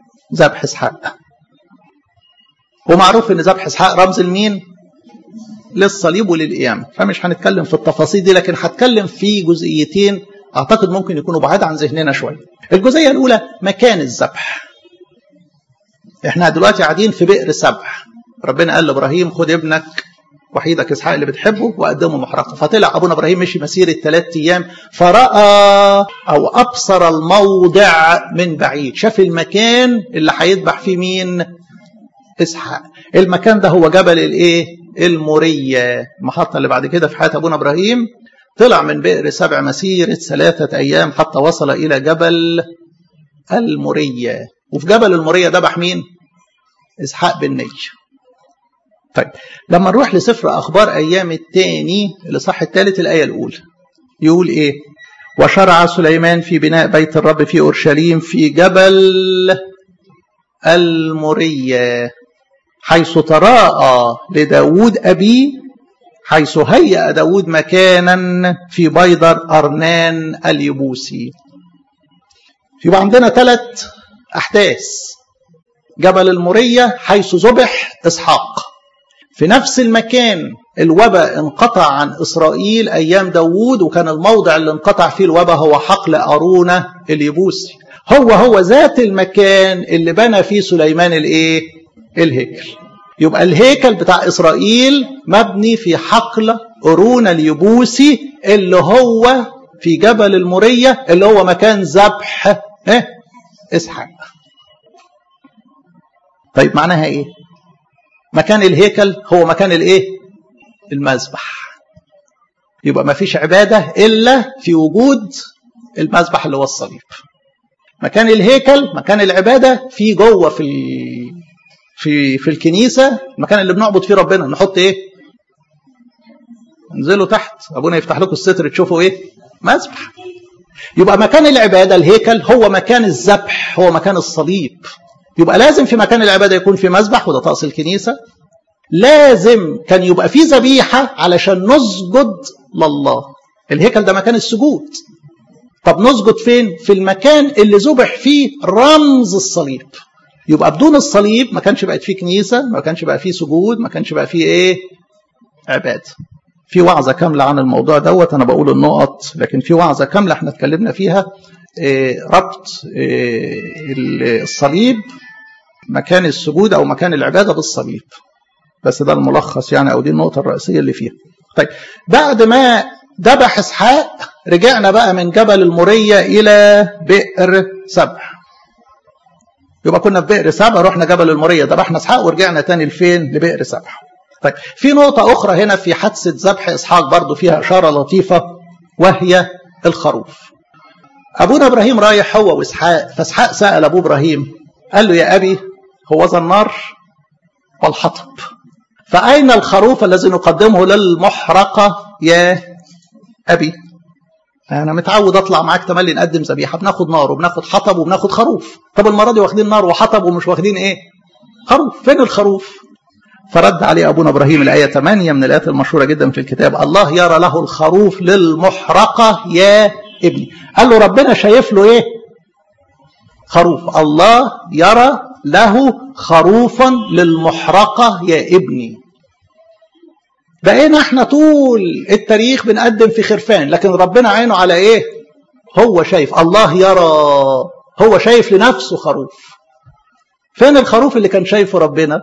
ذبح اسحاق ومعروف ان ذبح اسحاق رمز لمين للصليب وللقيامة فمش هنتكلم في التفاصيل دي لكن هتكلم في جزئيتين أعتقد ممكن يكونوا بعاد عن ذهننا شوية الجزئية الأولى مكان الذبح احنا دلوقتي قاعدين في بئر سبع ربنا قال لابراهيم خد ابنك وحيدك اسحاق اللي بتحبه وقدمه محرقه فطلع ابونا ابراهيم مشي مسيره ثلاث ايام فراى او ابصر الموضع من بعيد شاف المكان اللي هيذبح فيه مين اسحاق المكان ده هو جبل الايه الموريه المحطه اللي بعد كده في حياه ابونا ابراهيم طلع من بئر سبع مسيره ثلاثه ايام حتى وصل الى جبل الموريه وفي جبل الموريه ذبح مين اسحاق بن نيش طيب لما نروح لسفر اخبار ايام الثاني الاصحاح الثالث الايه الاولى يقول ايه وشرع سليمان في بناء بيت الرب في اورشليم في جبل الموريه حيث تراءى لداود أبيه حيث هيأ داود مكانا في بيدر أرنان اليبوسي يبقى عندنا ثلاث أحداث جبل المورية حيث ذبح إسحاق في نفس المكان الوباء انقطع عن إسرائيل أيام داوود وكان الموضع اللي انقطع فيه الوباء هو حقل أرونة اليبوسي هو هو ذات المكان اللي بنى فيه سليمان الايه الهيكل يبقى الهيكل بتاع إسرائيل مبني في حقل أرونة اليبوسي اللي هو في جبل المورية اللي هو مكان ذبح إيه؟ إسحاق طيب معناها إيه مكان الهيكل هو مكان الإيه المذبح يبقى ما فيش عبادة إلا في وجود المذبح اللي هو الصليب مكان الهيكل مكان العبادة في جوه في في في الكنيسة المكان اللي بنعبد فيه ربنا نحط ايه انزلوا تحت ابونا يفتح لكم الستر تشوفوا ايه مذبح يبقى مكان العبادة الهيكل هو مكان الذبح هو مكان الصليب يبقى لازم في مكان العبادة يكون في مذبح وده طقس الكنيسة لازم كان يبقى في ذبيحة علشان نسجد لله الهيكل ده مكان السجود طب نسجد فين في المكان اللي ذبح فيه رمز الصليب يبقى بدون الصليب ما كانش بقت فيه كنيسة ما كانش بقى فيه سجود ما كانش بقى فيه ايه عبادة في وعظة كاملة عن الموضوع دوت أنا بقول النقط لكن في وعظة كاملة احنا اتكلمنا فيها إيه ربط إيه الصليب مكان السجود أو مكان العبادة بالصليب بس ده الملخص يعني أو دي النقطة الرئيسية اللي فيها طيب بعد ما ذبح إسحاق رجعنا بقى من جبل المورية إلى بئر سبح يبقى كنا في بئر سبع رحنا جبل المورية ذبحنا اسحاق ورجعنا تاني لفين لبئر سبع طيب في نقطة أخرى هنا في حادثة ذبح إسحاق برضو فيها إشارة لطيفة وهي الخروف أبونا إبراهيم رايح هو وإسحاق فإسحاق سأل أبو إبراهيم قال له يا أبي هو ذا النار والحطب فأين الخروف الذي نقدمه للمحرقة يا أبي انا متعود اطلع معاك تملي نقدم ذبيحه بناخد نار وبناخد حطب وبناخد خروف طب المره دي واخدين نار وحطب ومش واخدين ايه خروف فين الخروف فرد عليه ابونا ابراهيم الايه 8 من الايات المشهوره جدا في الكتاب الله يرى له الخروف للمحرقه يا ابني قال له ربنا شايف له ايه خروف الله يرى له خروفا للمحرقه يا ابني بقينا احنا طول التاريخ بنقدم في خرفان لكن ربنا عينه على ايه هو شايف الله يرى هو شايف لنفسه خروف فين الخروف اللي كان شايفه ربنا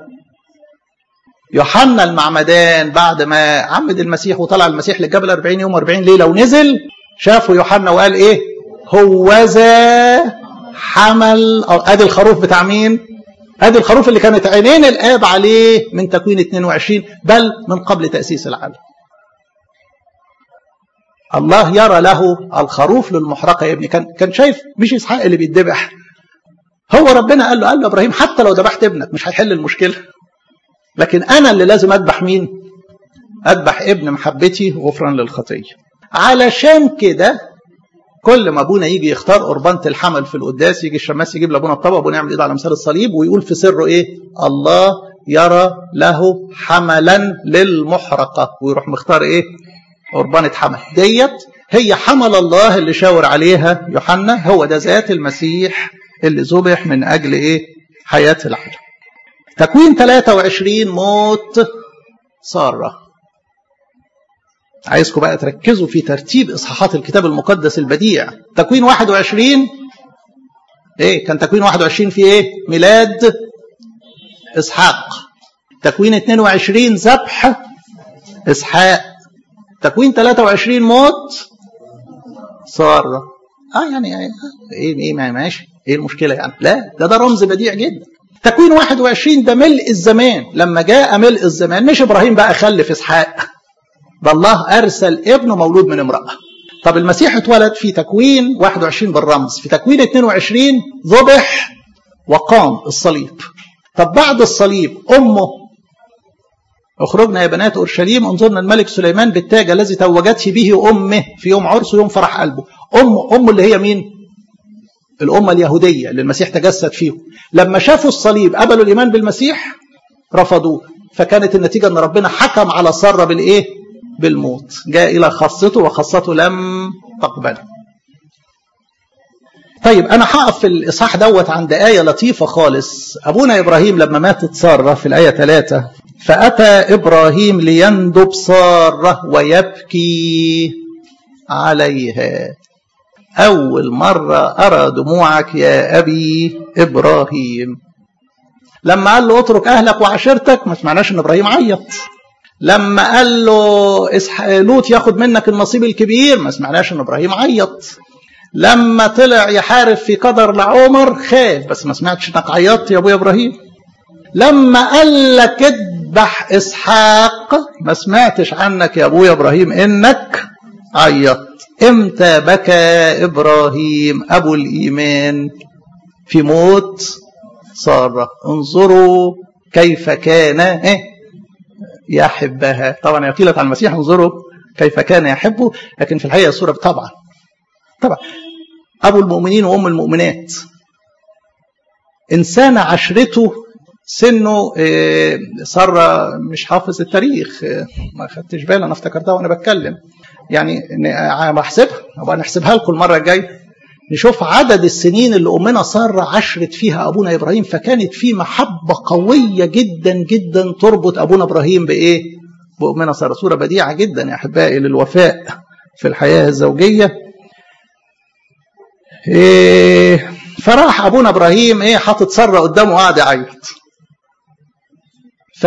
يوحنا المعمدان بعد ما عمد المسيح وطلع المسيح للجبل 40 يوم 40 ليله ونزل شافه يوحنا وقال ايه هوذا حمل ادي الخروف بتاع مين ادي الخروف اللي كانت عينين الاب عليه من تكوين 22 بل من قبل تاسيس العالم الله يرى له الخروف للمحرقه يا ابني كان كان شايف مش اسحاق اللي بيتذبح هو ربنا قال له قال له ابراهيم حتى لو ذبحت ابنك مش هيحل المشكله لكن انا اللي لازم اذبح مين اذبح ابن محبتي غفرا للخطيه علشان كده كل ما ابونا يجي يختار قربانه الحمل في القداس يجي الشماس يجيب لابونا الطبق ابونا يعمل ايده على مثال الصليب ويقول في سره ايه الله يرى له حملا للمحرقه ويروح مختار ايه قربانه حمل ديت هي حمل الله اللي شاور عليها يوحنا هو ده ذات المسيح اللي ذبح من اجل ايه حياه العالم تكوين 23 موت ساره عايزكم بقى تركزوا في ترتيب اصحاحات الكتاب المقدس البديع تكوين 21 ايه كان تكوين 21 في ايه ميلاد اسحاق تكوين 22 ذبح اسحاق تكوين 23 موت ساره اه يعني ايه ايه ماشي ايه المشكله يعني لا ده ده رمز بديع جدا تكوين 21 ده ملء الزمان لما جاء ملء الزمان مش ابراهيم بقى خلف اسحاق ده الله ارسل ابنه مولود من امراه طب المسيح اتولد في تكوين 21 بالرمز في تكوين 22 ذبح وقام الصليب طب بعد الصليب امه اخرجنا يا بنات اورشليم انظرنا الملك سليمان بالتاج الذي توجت به امه في يوم عرسه يوم فرح قلبه ام ام اللي هي مين الامه اليهوديه اللي المسيح تجسد فيهم لما شافوا الصليب قبلوا الايمان بالمسيح رفضوه فكانت النتيجه ان ربنا حكم على ساره بالايه بالموت جاء الى خاصته وخاصته لم تقبله طيب انا هقف في الاصحاح دوت عند ايه لطيفه خالص ابونا ابراهيم لما ماتت ساره في الايه 3 فاتى ابراهيم ليندب ساره ويبكي عليها اول مره ارى دموعك يا ابي ابراهيم لما قال له اترك اهلك وعشيرتك ما سمعناش ان ابراهيم عيط لما قال له لوط ياخد منك النصيب الكبير ما سمعناش ان ابراهيم عيط لما طلع يحارب في قدر لعمر خاف بس ما سمعتش انك عيطت يا ابويا ابراهيم لما قال لك اذبح اسحاق ما سمعتش عنك يا ابويا ابراهيم انك عيطت امتى بكى ابراهيم ابو الايمان في موت ساره انظروا كيف كان إيه؟ يحبها طبعا هي قيلت عن المسيح انظروا كيف كان يحبه لكن في الحقيقه الصوره طبعا طبعا ابو المؤمنين وام المؤمنات انسان عشرته سنه صار مش حافظ التاريخ ما خدتش بالي انا افتكرتها وانا بتكلم يعني بحسبها ابقى نحسبها لكم المره الجايه نشوف عدد السنين اللي امنا ساره عشرت فيها ابونا ابراهيم فكانت في محبه قويه جدا جدا تربط ابونا ابراهيم بايه؟ بامنا ساره صوره بديعه جدا يا احبائي للوفاء في الحياه الزوجيه. إيه فراح ابونا ابراهيم ايه حاطط ساره قدامه وقعد يعيط. ف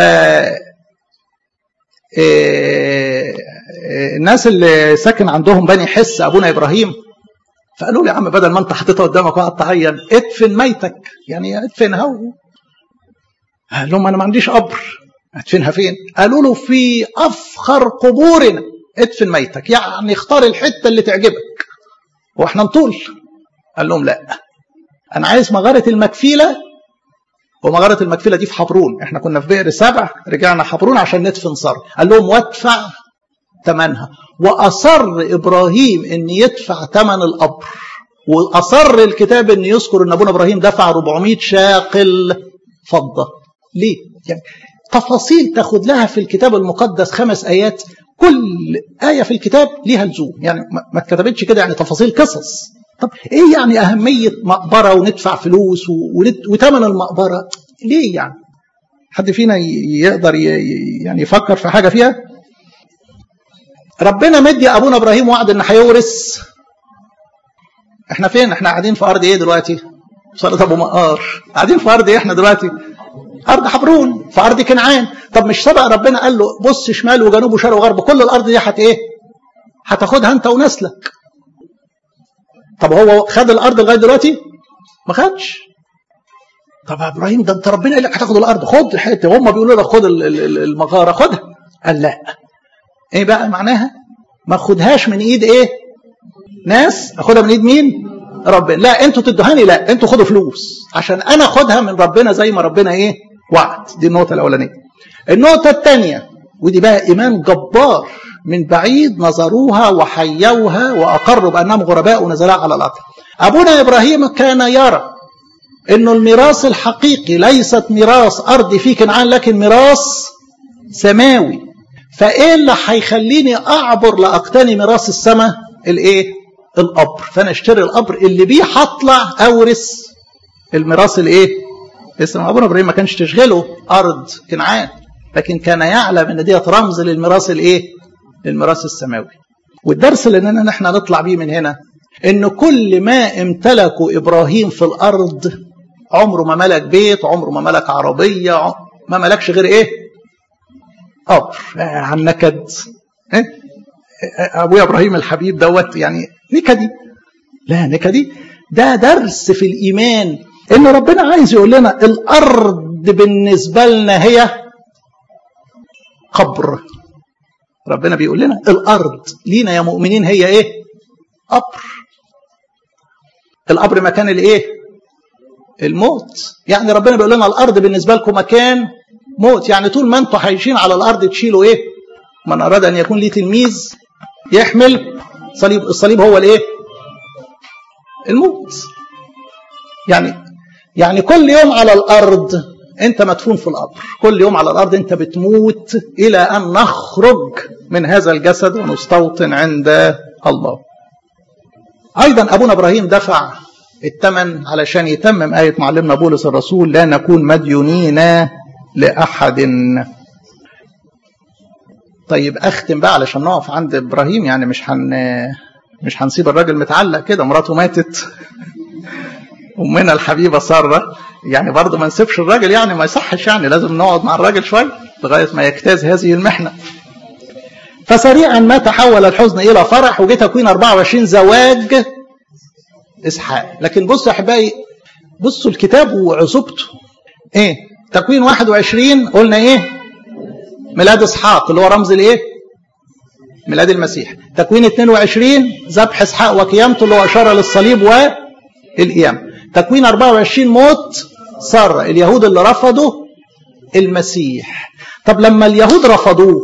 إيه الناس اللي ساكن عندهم بني حس ابونا ابراهيم فقالوا لي يا عم بدل ما انت حطيتها قدامك وقعدت تعين ادفن ميتك يعني ادفنها و... قال لهم انا ما عنديش قبر ادفنها فين؟ قالوا له في افخر قبورنا ادفن ميتك يعني اختار الحته اللي تعجبك واحنا نطول قال لهم لا انا عايز مغاره المكفيله ومغاره المكفيله دي في حبرون احنا كنا في بئر سبع رجعنا حبرون عشان ندفن صر قال لهم وادفع ثمنها واصر ابراهيم ان يدفع ثمن القبر واصر الكتاب ان يذكر ان ابونا ابراهيم دفع 400 شاقل فضه ليه يعني تفاصيل تاخد لها في الكتاب المقدس خمس ايات كل ايه في الكتاب ليها لزوم يعني ما اتكتبتش كده يعني تفاصيل قصص طب ايه يعني اهميه مقبره وندفع فلوس وثمن المقبره ليه يعني حد فينا يقدر يعني يفكر في حاجه فيها ربنا مدي ابونا ابراهيم وعد ان هيورث احنا فين احنا قاعدين في ارض ايه دلوقتي صاله ابو مقار قاعدين في ارض ايه احنا دلوقتي ارض حبرون في ارض كنعان طب مش سبق ربنا قال له بص شمال وجنوب وشرق وغرب كل الارض دي هت ايه هتاخدها انت ونسلك طب هو خد الارض لغايه دلوقتي ما خدش طب يا ابراهيم ده انت ربنا قال لك هتاخد الارض خد الحته هم بيقولوا لك خد المغاره خدها قال لا ايه بقى معناها ما اخدهاش من ايد ايه ناس اخدها من ايد مين ربنا لا انتوا تدهاني لا انتوا خدوا فلوس عشان انا اخدها من ربنا زي ما ربنا ايه وعد دي النقطه الاولانيه النقطه الثانيه ودي بقى ايمان جبار من بعيد نظروها وحيوها واقروا بانهم غرباء ونزلاء على الارض ابونا ابراهيم كان يرى انه الميراث الحقيقي ليست ميراث ارضي في كنعان لكن ميراث سماوي فايه اللي هيخليني اعبر لاقتني ميراث السماء الايه القبر فانا اشتري القبر اللي بيه هطلع اورث الميراث الايه اسم ابونا ابراهيم ما كانش تشغله ارض كنعان لكن كان يعلم ان ديت رمز للميراث الايه الميراث السماوي والدرس اللي اننا احنا نطلع بيه من هنا ان كل ما امتلكه ابراهيم في الارض عمره ما ملك بيت عمره ما ملك عربيه ما ملكش غير ايه قبر عن نكد إيه؟ ابويا ابراهيم الحبيب دوت يعني نكدي لا نكدي ده درس في الايمان ان ربنا عايز يقول لنا الارض بالنسبه لنا هي قبر ربنا بيقول لنا الارض لينا يا مؤمنين هي ايه قبر القبر مكان الايه الموت يعني ربنا بيقول لنا الارض بالنسبه لكم مكان موت يعني طول ما انتم عايشين على الارض تشيلوا ايه من اراد ان يكون ليه تلميذ يحمل صليب الصليب هو الايه الموت يعني يعني كل يوم على الارض انت مدفون في القبر كل يوم على الارض انت بتموت الى ان نخرج من هذا الجسد ونستوطن عند الله ايضا ابونا ابراهيم دفع الثمن علشان يتمم آية معلمنا بولس الرسول لا نكون مديونين لأحد طيب أختم بقى علشان نقف عند إبراهيم يعني مش هن مش هنسيب الراجل متعلق كده مراته ماتت أمنا الحبيبة سارة يعني برضه ما نسيبش الراجل يعني ما يصحش يعني لازم نقعد مع الراجل شوية لغاية ما يجتاز هذه المحنة فسريعا ما تحول الحزن إلى فرح وجه تكوين 24 زواج إسحاق لكن بصوا يا أحبائي بصوا الكتاب وعصوبته إيه تكوين 21 قلنا إيه ميلاد إسحاق اللي هو رمز الإيه ميلاد المسيح تكوين 22 ذبح إسحاق وقيامته اللي هو إشارة للصليب والقيامة تكوين 24 موت سارة اليهود اللي رفضوا المسيح طب لما اليهود رفضوه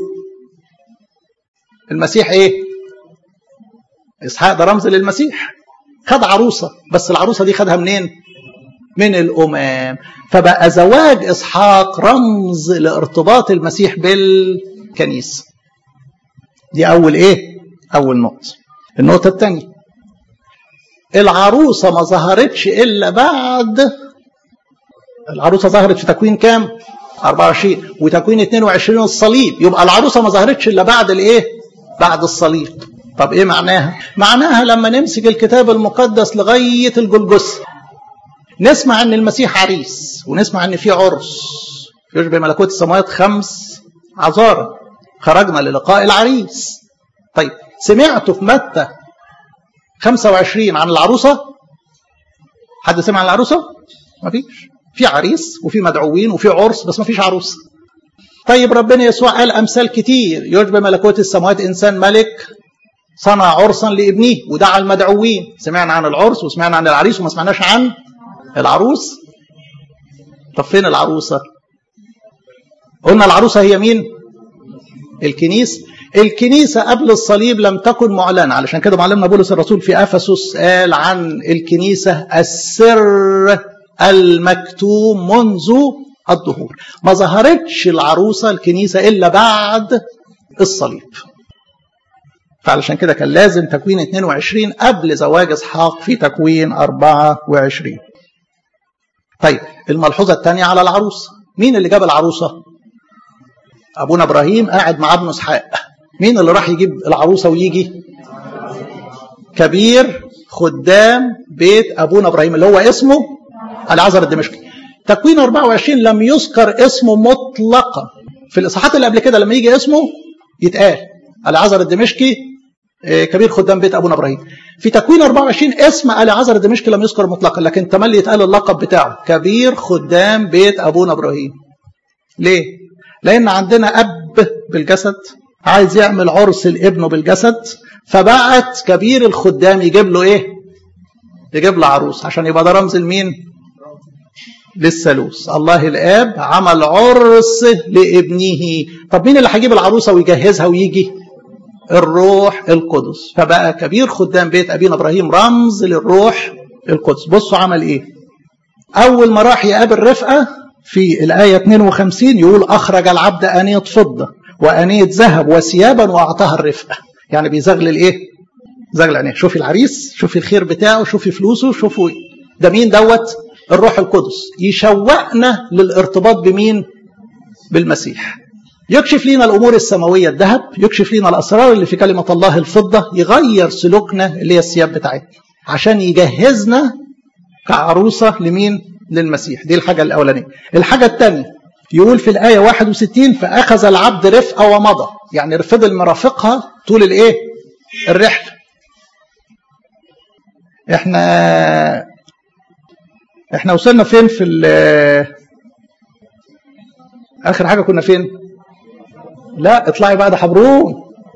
المسيح ايه اسحاق ده رمز للمسيح خد عروسه بس العروسه دي خدها منين من الامم فبقى زواج اسحاق رمز لارتباط المسيح بالكنيسه دي اول ايه اول نقطه النقطه الثانيه العروسه ما ظهرتش الا بعد العروسه ظهرت في تكوين كام 24 وتكوين 22 الصليب يبقى العروسه ما ظهرتش الا بعد الايه بعد الصليب طب ايه معناها معناها لما نمسك الكتاب المقدس لغايه الجلجثه نسمع ان المسيح عريس ونسمع ان في عرس يشبه ملكوت السماوات خمس عذارى خرجنا للقاء العريس طيب سمعتوا في متى 25 عن العروسه حد سمع عن العروسه مفيش في عريس وفي مدعوين وفي عرس بس مفيش عروسه طيب ربنا يسوع قال امثال كتير يشبه ملكوت السماوات انسان ملك صنع عرسا لابنه ودعا المدعوين سمعنا عن العرس وسمعنا عن العريس وما سمعناش عن العروس طب فين العروسه قلنا العروسه هي مين الكنيسه الكنيسة قبل الصليب لم تكن معلنة علشان كده معلمنا بولس الرسول في أفسس قال عن الكنيسة السر المكتوم منذ الظهور ما ظهرتش العروسة الكنيسة إلا بعد الصليب فعلشان كده كان لازم تكوين 22 قبل زواج إسحاق في تكوين 24 طيب الملحوظة الثانية على العروسة مين اللي جاب العروسة أبونا إبراهيم قاعد مع ابنه إسحاق مين اللي راح يجيب العروسة ويجي كبير خدام بيت أبونا إبراهيم اللي هو اسمه العذر الدمشقي تكوين 24 لم يذكر اسمه مطلقا في الاصحاحات اللي قبل كده لما يجي اسمه يتقال العذر الدمشقي كبير خدام بيت ابونا ابراهيم في تكوين 24 اسم العذر الدمشقي لم يذكر مطلقا لكن تملي يتقال اللقب بتاعه كبير خدام بيت ابونا ابراهيم ليه لان عندنا اب بالجسد عايز يعمل عرس لابنه بالجسد فبعت كبير الخدام يجيب له ايه يجيب له عروس عشان يبقى ده رمز لمين للثالوث الله الاب عمل عرس لابنه طب مين اللي هيجيب العروسه ويجهزها ويجي الروح القدس فبقى كبير خدام بيت ابينا ابراهيم رمز للروح القدس بصوا عمل ايه اول ما راح يقابل رفقه في الايه 52 يقول اخرج العبد انيه فضه وانيه ذهب وثيابا واعطاها الرفقه يعني بيزغلل ايه زغل عينيه شوفي العريس شوفي الخير بتاعه شوفي فلوسه شوفوا ده مين دوت الروح القدس يشوقنا للارتباط بمين بالمسيح يكشف لنا الأمور السماوية الذهب يكشف لنا الأسرار اللي في كلمة الله الفضة يغير سلوكنا اللي هي الثياب بتاعتنا عشان يجهزنا كعروسة لمين للمسيح دي الحاجة الأولانية الحاجة الثانية يقول في الآية 61 فأخذ العبد رفقة ومضى يعني فضل مرافقها طول الإيه الرحلة احنا احنا وصلنا فين في اخر حاجه كنا فين لا اطلعي بعد حبرون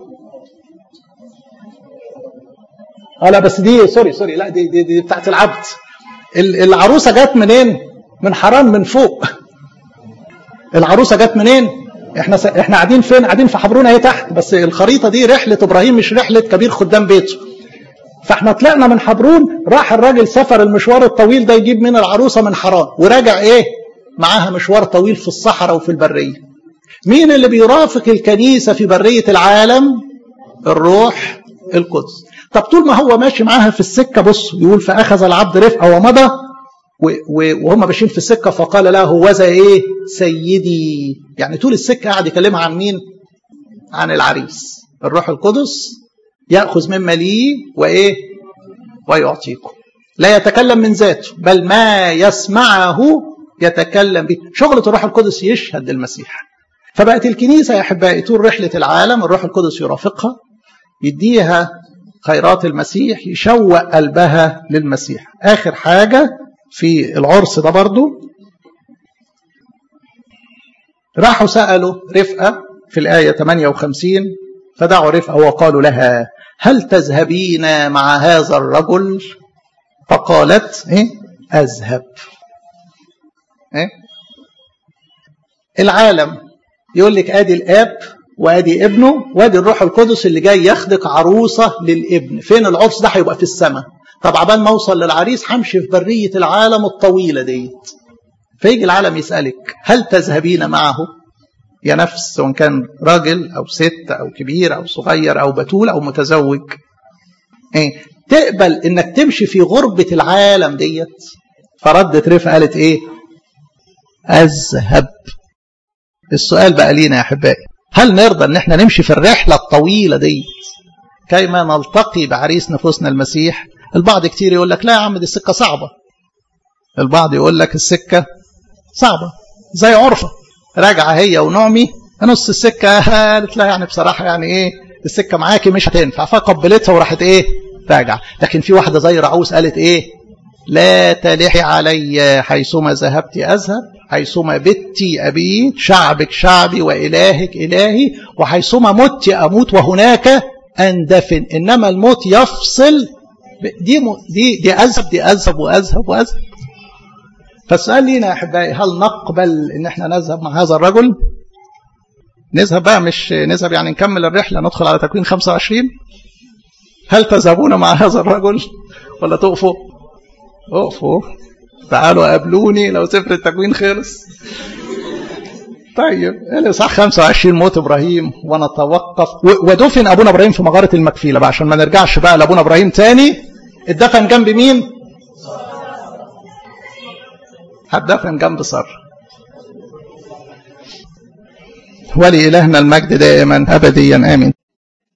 اه لا بس دي سوري سوري لا دي دي, دي بتاعت العبد العروسه جت منين من حران من فوق العروسه جت منين احنا س... احنا قاعدين فين قاعدين في حبرون اهي تحت بس الخريطه دي رحله ابراهيم مش رحله كبير خدام بيته فاحنا طلعنا من حبرون راح الراجل سفر المشوار الطويل ده يجيب من العروسه من حران وراجع ايه معاها مشوار طويل في الصحراء وفي البريه مين اللي بيرافق الكنيسه في بريه العالم الروح القدس طب طول ما هو ماشي معاها في السكه بص يقول فاخذ العبد رفقه ومضى وهم ماشيين في السكه فقال له هوذا ايه سيدي يعني طول السكه قاعد يكلمها عن مين عن العريس الروح القدس ياخذ مما لي وايه ويعطيكم لا يتكلم من ذاته بل ما يسمعه يتكلم به شغلة الروح القدس يشهد للمسيح فبقت الكنيسة يا أحبائي طول رحلة العالم الروح القدس يرافقها يديها خيرات المسيح يشوق قلبها للمسيح آخر حاجة في العرس ده برضو راحوا سألوا رفقة في الآية 58 فدعوا رفقة وقالوا لها هل تذهبين مع هذا الرجل فقالت إيه؟ أذهب إيه؟ العالم يقول لك ادي الاب وادي ابنه وادي الروح القدس اللي جاي ياخدك عروسه للابن فين العرس ده هيبقى في السماء طب عبال ما اوصل للعريس همشي في بريه العالم الطويله ديت فيجي العالم يسالك هل تذهبين معه يا نفس سواء كان راجل او ست او كبير او صغير او بتول او متزوج ايه تقبل انك تمشي في غربه العالم ديت فردت رفا قالت ايه أذهب السؤال بقى لينا يا أحبائي هل نرضى أن احنا نمشي في الرحلة الطويلة دي كيما نلتقي بعريس نفوسنا المسيح البعض كتير يقول لك لا يا عم دي السكة صعبة البعض يقول لك السكة صعبة زي عرفة راجعة هي ونعمي نص السكة قالت لا يعني بصراحة يعني ايه السكة معاكي مش هتنفع فقبلتها وراحت ايه راجعة لكن في واحدة زي رعوس قالت ايه لا تلحي علي حيثما ذهبت أذهب حيثما بت أبيت شعبك شعبي وإلهك إلهي وحيثما مت أموت وهناك أندفن إنما الموت يفصل دي دي دي أذهب دي أذهب وأذهب وأذهب فالسؤال لينا يا أحبائي هل نقبل إن إحنا نذهب مع هذا الرجل؟ نذهب بقى مش نذهب يعني نكمل الرحلة ندخل على تكوين 25 هل تذهبون مع هذا الرجل ولا تقفوا؟ اقفوا تعالوا قابلوني لو سفر التكوين خلص طيب الاصحاح 25 موت ابراهيم ونتوقف ودفن ابونا ابراهيم في مغاره المكفيله بقى عشان ما نرجعش بقى لابونا ابراهيم تاني اتدفن جنب مين؟ هتدفن جنب ساره ولإلهنا المجد دائما أبديا آمين